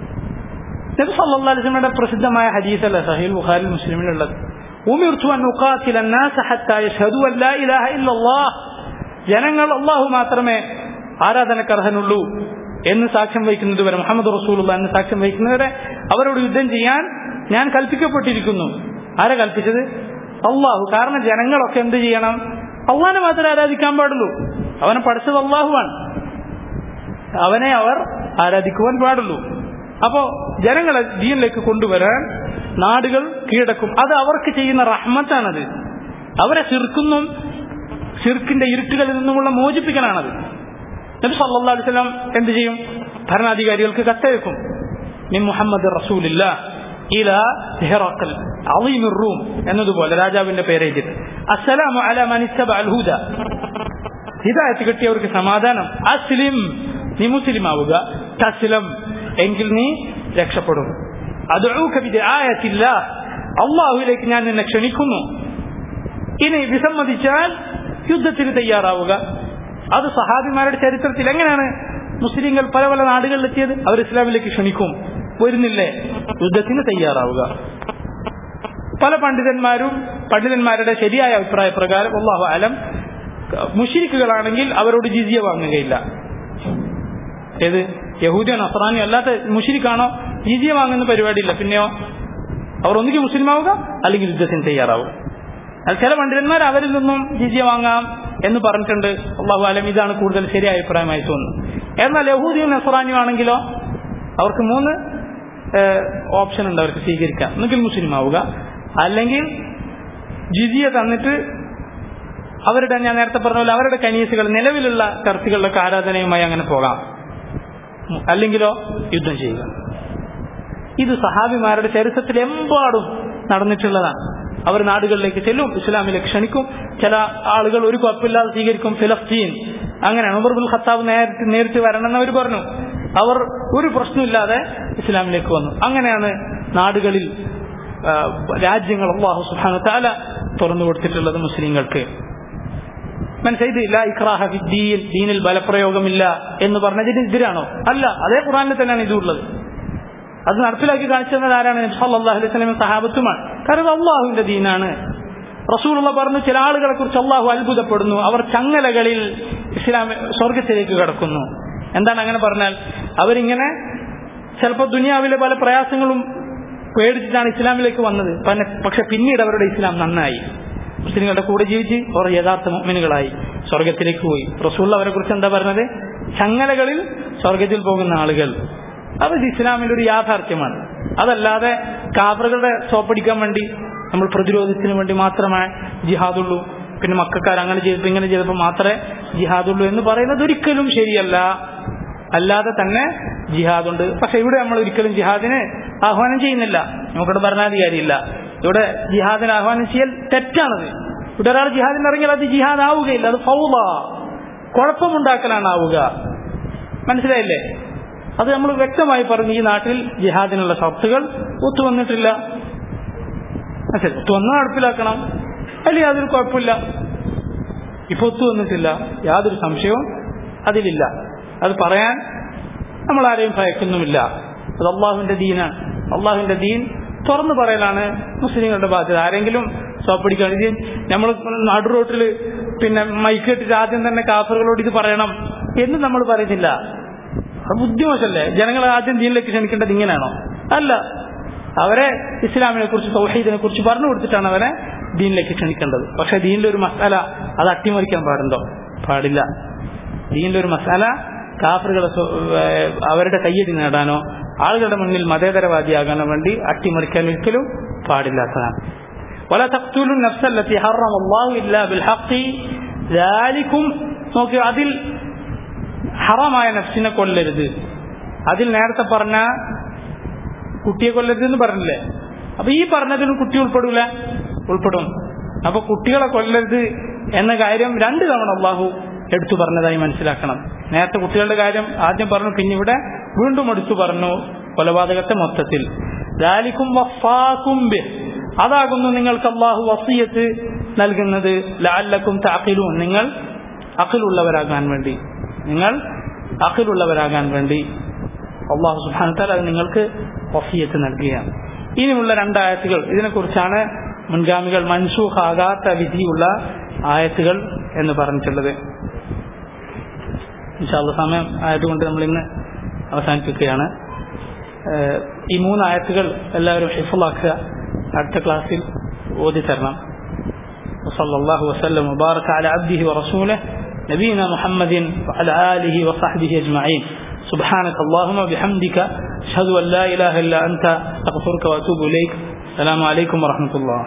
നബി സല്ലല്ലാഹു അലൈഹി വസല്ലമയുടെ പ്രസിദ്ധമായ ഹദീസ് അല്ല സഹീൽ ബുഖാരി മുസ്ലിമിലുള്ളത് ഉമിർത്തു അൻ ഉഖാതില الناس حتى يشهدوا ان لا اله الا الله ജനങ്ങൾ അള്ളാഹു മാത്രമേ ആരാധനക്കർഹനുള്ളൂ എന്ന് സാക്ഷ്യം വഹിക്കുന്നത് വരെ മുഹമ്മദ് റസൂലുള്ള എന്ന് സാക്ഷ്യം വഹിക്കുന്നവരെ അവരോട് യുദ്ധം ചെയ്യാൻ ഞാൻ കൽപ്പിക്കപ്പെട്ടിരിക്കുന്നു ആരെ കൽപ്പിച്ചത് അള്ളാഹു കാരണം ജനങ്ങളൊക്കെ എന്ത് ചെയ്യണം അള്ളാഹിനെ മാത്രമേ ആരാധിക്കാൻ പാടുള്ളൂ അവനെ പഠിച്ചത് അള്ളാഹുവാണ് അവനെ അവർ ആരാധിക്കുവാൻ പാടുള്ളൂ അപ്പോ ജനങ്ങളെ ദീനിലേക്ക് കൊണ്ടുവരാൻ നാടുകൾ കീഴടക്കും അത് അവർക്ക് ചെയ്യുന്ന റഹ്മത്താണത് അവരെ ചെറുക്കുന്നും ഷിർക്കിന്റെ ഇരുട്ടുകളിൽ നിന്നുമുള്ള മോചിപ്പിക്കലാണത് നബി സല്ലല്ലാഹു അലൈഹി വസല്ലം എന്ത് ചെയ്യും ഭരണാധികാരികൾക്ക് കത്തയക്കും മിൻ മുഹമ്മദ് റസൂലില്ല ഇല ഹിറഖൽ അളീം റൂം എന്നതുപോലെ രാജാവിന്റെ പേര് എഴുതിയിട്ട് അസ്സലാമു അലാ മൻ ഇത്തബഅ അൽ ഹുദ ഹിദായത്ത് കിട്ടിയവർക്ക് സമാധാനം അസ്ലിം നീ മുസ്ലിം ആവുക തസ്ലം എങ്കിൽ നീ രക്ഷപ്പെടും അദ്ഊക ബിദആയത്തില്ല അള്ളാഹുവിലേക്ക് ഞാൻ നിന്നെ ക്ഷണിക്കുന്നു ഇനി വിസമ്മതിച്ചാൽ യുദ്ധത്തിന് തയ്യാറാവുക അത് സഹാബിമാരുടെ ചരിത്രത്തിൽ എങ്ങനെയാണ് മുസ്ലിങ്ങൾ പല പല നാടുകളിലെത്തിയത് അവർ ഇസ്ലാമിലേക്ക് ക്ഷണിക്കും വരുന്നില്ലേ യുദ്ധത്തിന് തയ്യാറാവുക പല പണ്ഡിതന്മാരും പണ്ഡിതന്മാരുടെ ശരിയായ അഭിപ്രായ പ്രകാരം അള്ളാഹു അലം മുഷിരിക്കുകളാണെങ്കിൽ അവരോട് ജിസിയ വാങ്ങുകയില്ല ഏത് യഹൂദിയോ നസ്രാനിയോ അല്ലാത്ത മുഷിരിക്കാണോ ജിസിയ വാങ്ങുന്ന പരിപാടിയില്ല പിന്നെയോ അവർ ഒന്നുകിൽ മുസ്ലിം ആവുക അല്ലെങ്കിൽ യുദ്ധത്തിന് തയ്യാറാവുക എന്നാൽ ചില പണ്ഡിതന്മാർ അവരിൽ നിന്നും ജിസിയ വാങ്ങാം എന്ന് പറഞ്ഞിട്ടുണ്ട് അള്ളാഹു അലം ഇതാണ് കൂടുതൽ ശരിയായ അഭിപ്രായമായി തോന്നുന്നു എന്നാൽ യഹൂദിയും നസ്രാനിയും ആണെങ്കിലോ അവർക്ക് മൂന്ന് ഓപ്ഷൻ ഉണ്ട് അവർക്ക് സ്വീകരിക്കാം ഒന്നുകിൽ മുസ്ലിം ആവുക അല്ലെങ്കിൽ ജിസിയ തന്നിട്ട് അവരുടെ ഞാൻ നേരത്തെ പറഞ്ഞ പോലെ അവരുടെ കനീസുകൾ നിലവിലുള്ള ചർച്ചകളിലൊക്കെ ആരാധനയുമായി അങ്ങനെ പോകാം അല്ലെങ്കിലോ യുദ്ധം ചെയ്യുക ഇത് സഹാബിമാരുടെ ചരിത്രത്തിൽ എമ്പാടും നടന്നിട്ടുള്ളതാണ് അവർ നാടുകളിലേക്ക് ചെല്ലും ഇസ്ലാമിലേക്ക് ക്ഷണിക്കും ചില ആളുകൾ ഒരു കുഴപ്പമില്ലാതെ സ്വീകരിക്കും ഫിലസ്തീൻ അങ്ങനെയാണ് ഉമർബുൽ ഖത്താബ് നേരിട്ട് നേരിട്ട് വരണമെന്ന് അവർ പറഞ്ഞു അവർ ഒരു പ്രശ്നമില്ലാതെ ഇസ്ലാമിലേക്ക് വന്നു അങ്ങനെയാണ് നാടുകളിൽ രാജ്യങ്ങൾ അള്ളാഹു സുഹാന താല തുറന്നു കൊടുത്തിട്ടുള്ളത് മുസ്ലിങ്ങൾക്ക് മനസ്സിലായില്ല ഇക്രാഹ ദീൻ ദീനിൽ ബലപ്രയോഗമില്ല എന്ന് പറഞ്ഞതിന് എതിരാണോ അല്ല അതേ ഖുറാനിൽ തന്നെയാണ് ഇതുള്ളത് അത് നടപ്പിലാക്കി കാണിച്ചു തന്നത് ആരാണ് അള്ളാഹു അലൈഹി സ്വലം സഹാബത്തുമാണ് കാരണം അള്ളാഹുവിന്റെ ദീനാണ് റസൂലുള്ള പറഞ്ഞു ചില ആളുകളെ കുറിച്ച് അള്ളാഹു അത്ഭുതപ്പെടുന്നു അവർ ചങ്ങലകളിൽ ഇസ്ലാം സ്വർഗത്തിലേക്ക് കടക്കുന്നു എന്താണ് അങ്ങനെ പറഞ്ഞാൽ അവരിങ്ങനെ ചിലപ്പോൾ ദുനിയാവിലെ പല പ്രയാസങ്ങളും പേടിച്ചിട്ടാണ് ഇസ്ലാമിലേക്ക് വന്നത് പക്ഷെ പിന്നീട് അവരുടെ ഇസ്ലാം നന്നായി മുസ്ലിങ്ങളുടെ കൂടെ ജീവിച്ച് അവർ യഥാർത്ഥ മുഅ്മിനുകളായി സ്വർഗത്തിലേക്ക് പോയി റസൂൽ അവരെ കുറിച്ച് എന്താ പറഞ്ഞത് ചങ്ങലകളിൽ സ്വർഗത്തിൽ പോകുന്ന ആളുകൾ അത് ഇസ്ലാമിന്റെ ഒരു യാഥാർത്ഥ്യമാണ് അതല്ലാതെ കാഫറുകളുടെ സോപ്പടിക്കാൻ വേണ്ടി നമ്മൾ പ്രതിരോധത്തിന് വേണ്ടി മാത്രമേ ജിഹാദുള്ളൂ പിന്നെ മക്കാർ അങ്ങനെ ചെയ്തപ്പോൾ ഇങ്ങനെ ചെയ്തപ്പോൾ മാത്രമേ ജിഹാദുള്ളൂ എന്ന് പറയുന്നത് ഒരിക്കലും ശരിയല്ല അല്ലാതെ തന്നെ ജിഹാദുണ്ട് പക്ഷെ ഇവിടെ നമ്മൾ ഒരിക്കലും ജിഹാദിന് ആഹ്വാനം ചെയ്യുന്നില്ല നമുക്കിവിടെ ഭരണാധികാരിയില്ല ഇവിടെ ജിഹാദിന് ആഹ്വാനം ചെയ്യൽ തെറ്റാണത് ഇവിടെ ഒരാൾ ജിഹാദിന് ഇറങ്ങിയാൽ അത് ജിഹാദ് ആവുകയില്ല അത് ഫൗള കുഴപ്പമുണ്ടാക്കലാണ് ആവുക മനസ്സിലായില്ലേ അത് നമ്മൾ വ്യക്തമായി പറഞ്ഞു ഈ നാട്ടിൽ ജിഹാദിനുള്ള ഷർത്തുകൾ ഒത്തുവന്നിട്ടില്ല മനസ്സിലായി ഒത്തുവന്ന് നടപ്പിലാക്കണം അല്ലെങ്കിൽ യാതൊരു കുഴപ്പമില്ല ഇപ്പൊ ഒത്തുവന്നിട്ടില്ല യാതൊരു സംശയവും അതിലില്ല അത് പറയാൻ നമ്മൾ ആരെയും ഭയക്കുന്നുമില്ല അത് അള്ളാഹുവിന്റെ ദീനാണ് അള്ളാഹുവിന്റെ ദീൻ തുറന്നു പറയലാണ് മുസ്ലിങ്ങളുടെ ബാധ്യത ആരെങ്കിലും സോപ്പടിക്കാൻ ഇത് നമ്മൾ നടുറോട്ടിൽ പിന്നെ മൈക്കിട്ടിട്ട് ആദ്യം തന്നെ കാഫറുകളോട് ഇത് പറയണം എന്ന് നമ്മൾ പറയുന്നില്ല അത് ബുദ്ധിമോശല്ലേ ജനങ്ങളെ ആദ്യം ദീനിലേക്ക് ക്ഷണിക്കേണ്ടത് ഇങ്ങനെയാണോ അല്ല അവരെ ഇസ്ലാമിനെ കുറിച്ച് സൗഹീദിനെ കുറിച്ച് പറഞ്ഞു കൊടുത്തിട്ടാണ് അവരെ ദീനിലേക്ക് ക്ഷണിക്കേണ്ടത് പക്ഷെ ദീനിലൊരു മസാല അത് അട്ടിമറിക്കാൻ പാടുണ്ടോ പാടില്ല ദീനിലൊരു മസാല കാഫറുകളെ അവരുടെ കയ്യടി നേടാനോ ആളുകളുടെ മുന്നിൽ മതേതരവാദിയാകാനോ വേണ്ടി അട്ടിമറിക്കാൻ ഒരിക്കലും പാടില്ലാത്തതാണ് ولا تقتلوا النفس التي حرم الله إلا بالحق ذلكم നോക്കി അതിൽ ഹറാമായ നഫ്സിനെ കൊല്ലരുത് അതിൽ നേരത്തെ പറഞ്ഞ കുട്ടിയെ കൊല്ലരുത് എന്ന് പറഞ്ഞില്ലേ അപ്പൊ ഈ പറഞ്ഞതിനും കുട്ടി ഉൾപ്പെടൂല ഉൾപ്പെടും അപ്പൊ കുട്ടികളെ കൊല്ലരുത് എന്ന കാര്യം രണ്ട് തവണ അള്ളാഹു എടുത്തു പറഞ്ഞതായി മനസ്സിലാക്കണം നേരത്തെ കുട്ടികളുടെ കാര്യം ആദ്യം പറഞ്ഞു പിന്നെ ഇവിടെ വീണ്ടും എടുത്തു പറഞ്ഞു കൊലപാതകത്തെ മൊത്തത്തിൽ ലാലിക്കും അതാകുന്നു നിങ്ങൾക്ക് അള്ളാഹു വസീയത്ത് നൽകുന്നത് ലാലക്കും താക്കിലും നിങ്ങൾ അഖിലുള്ളവരാകാൻ വേണ്ടി നിങ്ങൾ അഖിലുള്ളവരാകാൻ വേണ്ടി അള്ളാഹു സുബാനത്താൽ അത് നിങ്ങൾക്ക് വസീയത്ത് നൽകുകയാണ് ഇനിയുള്ള രണ്ടായത്തുകൾ ഇതിനെക്കുറിച്ചാണ് മുൻഗാമികൾ മൻസൂഖാകാത്ത വിധിയുള്ള ആയത്തുകൾ എന്ന് പറഞ്ഞിട്ടുള്ളത് ഇൻഷാല്ല സമയം ആയതുകൊണ്ട് നമ്മൾ ഇന്ന് അവസാനിപ്പിക്കുകയാണ് ഈ മൂന്ന് ആയത്തുകൾ എല്ലാവരും ഹിഫുള്ളാക്കുക അടുത്ത ക്ലാസ്സിൽ ഓതി തരണം وصلى الله وسلم وبارك على عبده ورسوله نبينا محمد وعلى آله وصحبه أجمعين سبحانك اللهم وبحمدك أشهد أن لا إله إلا أنت أغفرك وأتوب إليك السلام عليكم ورحمة الله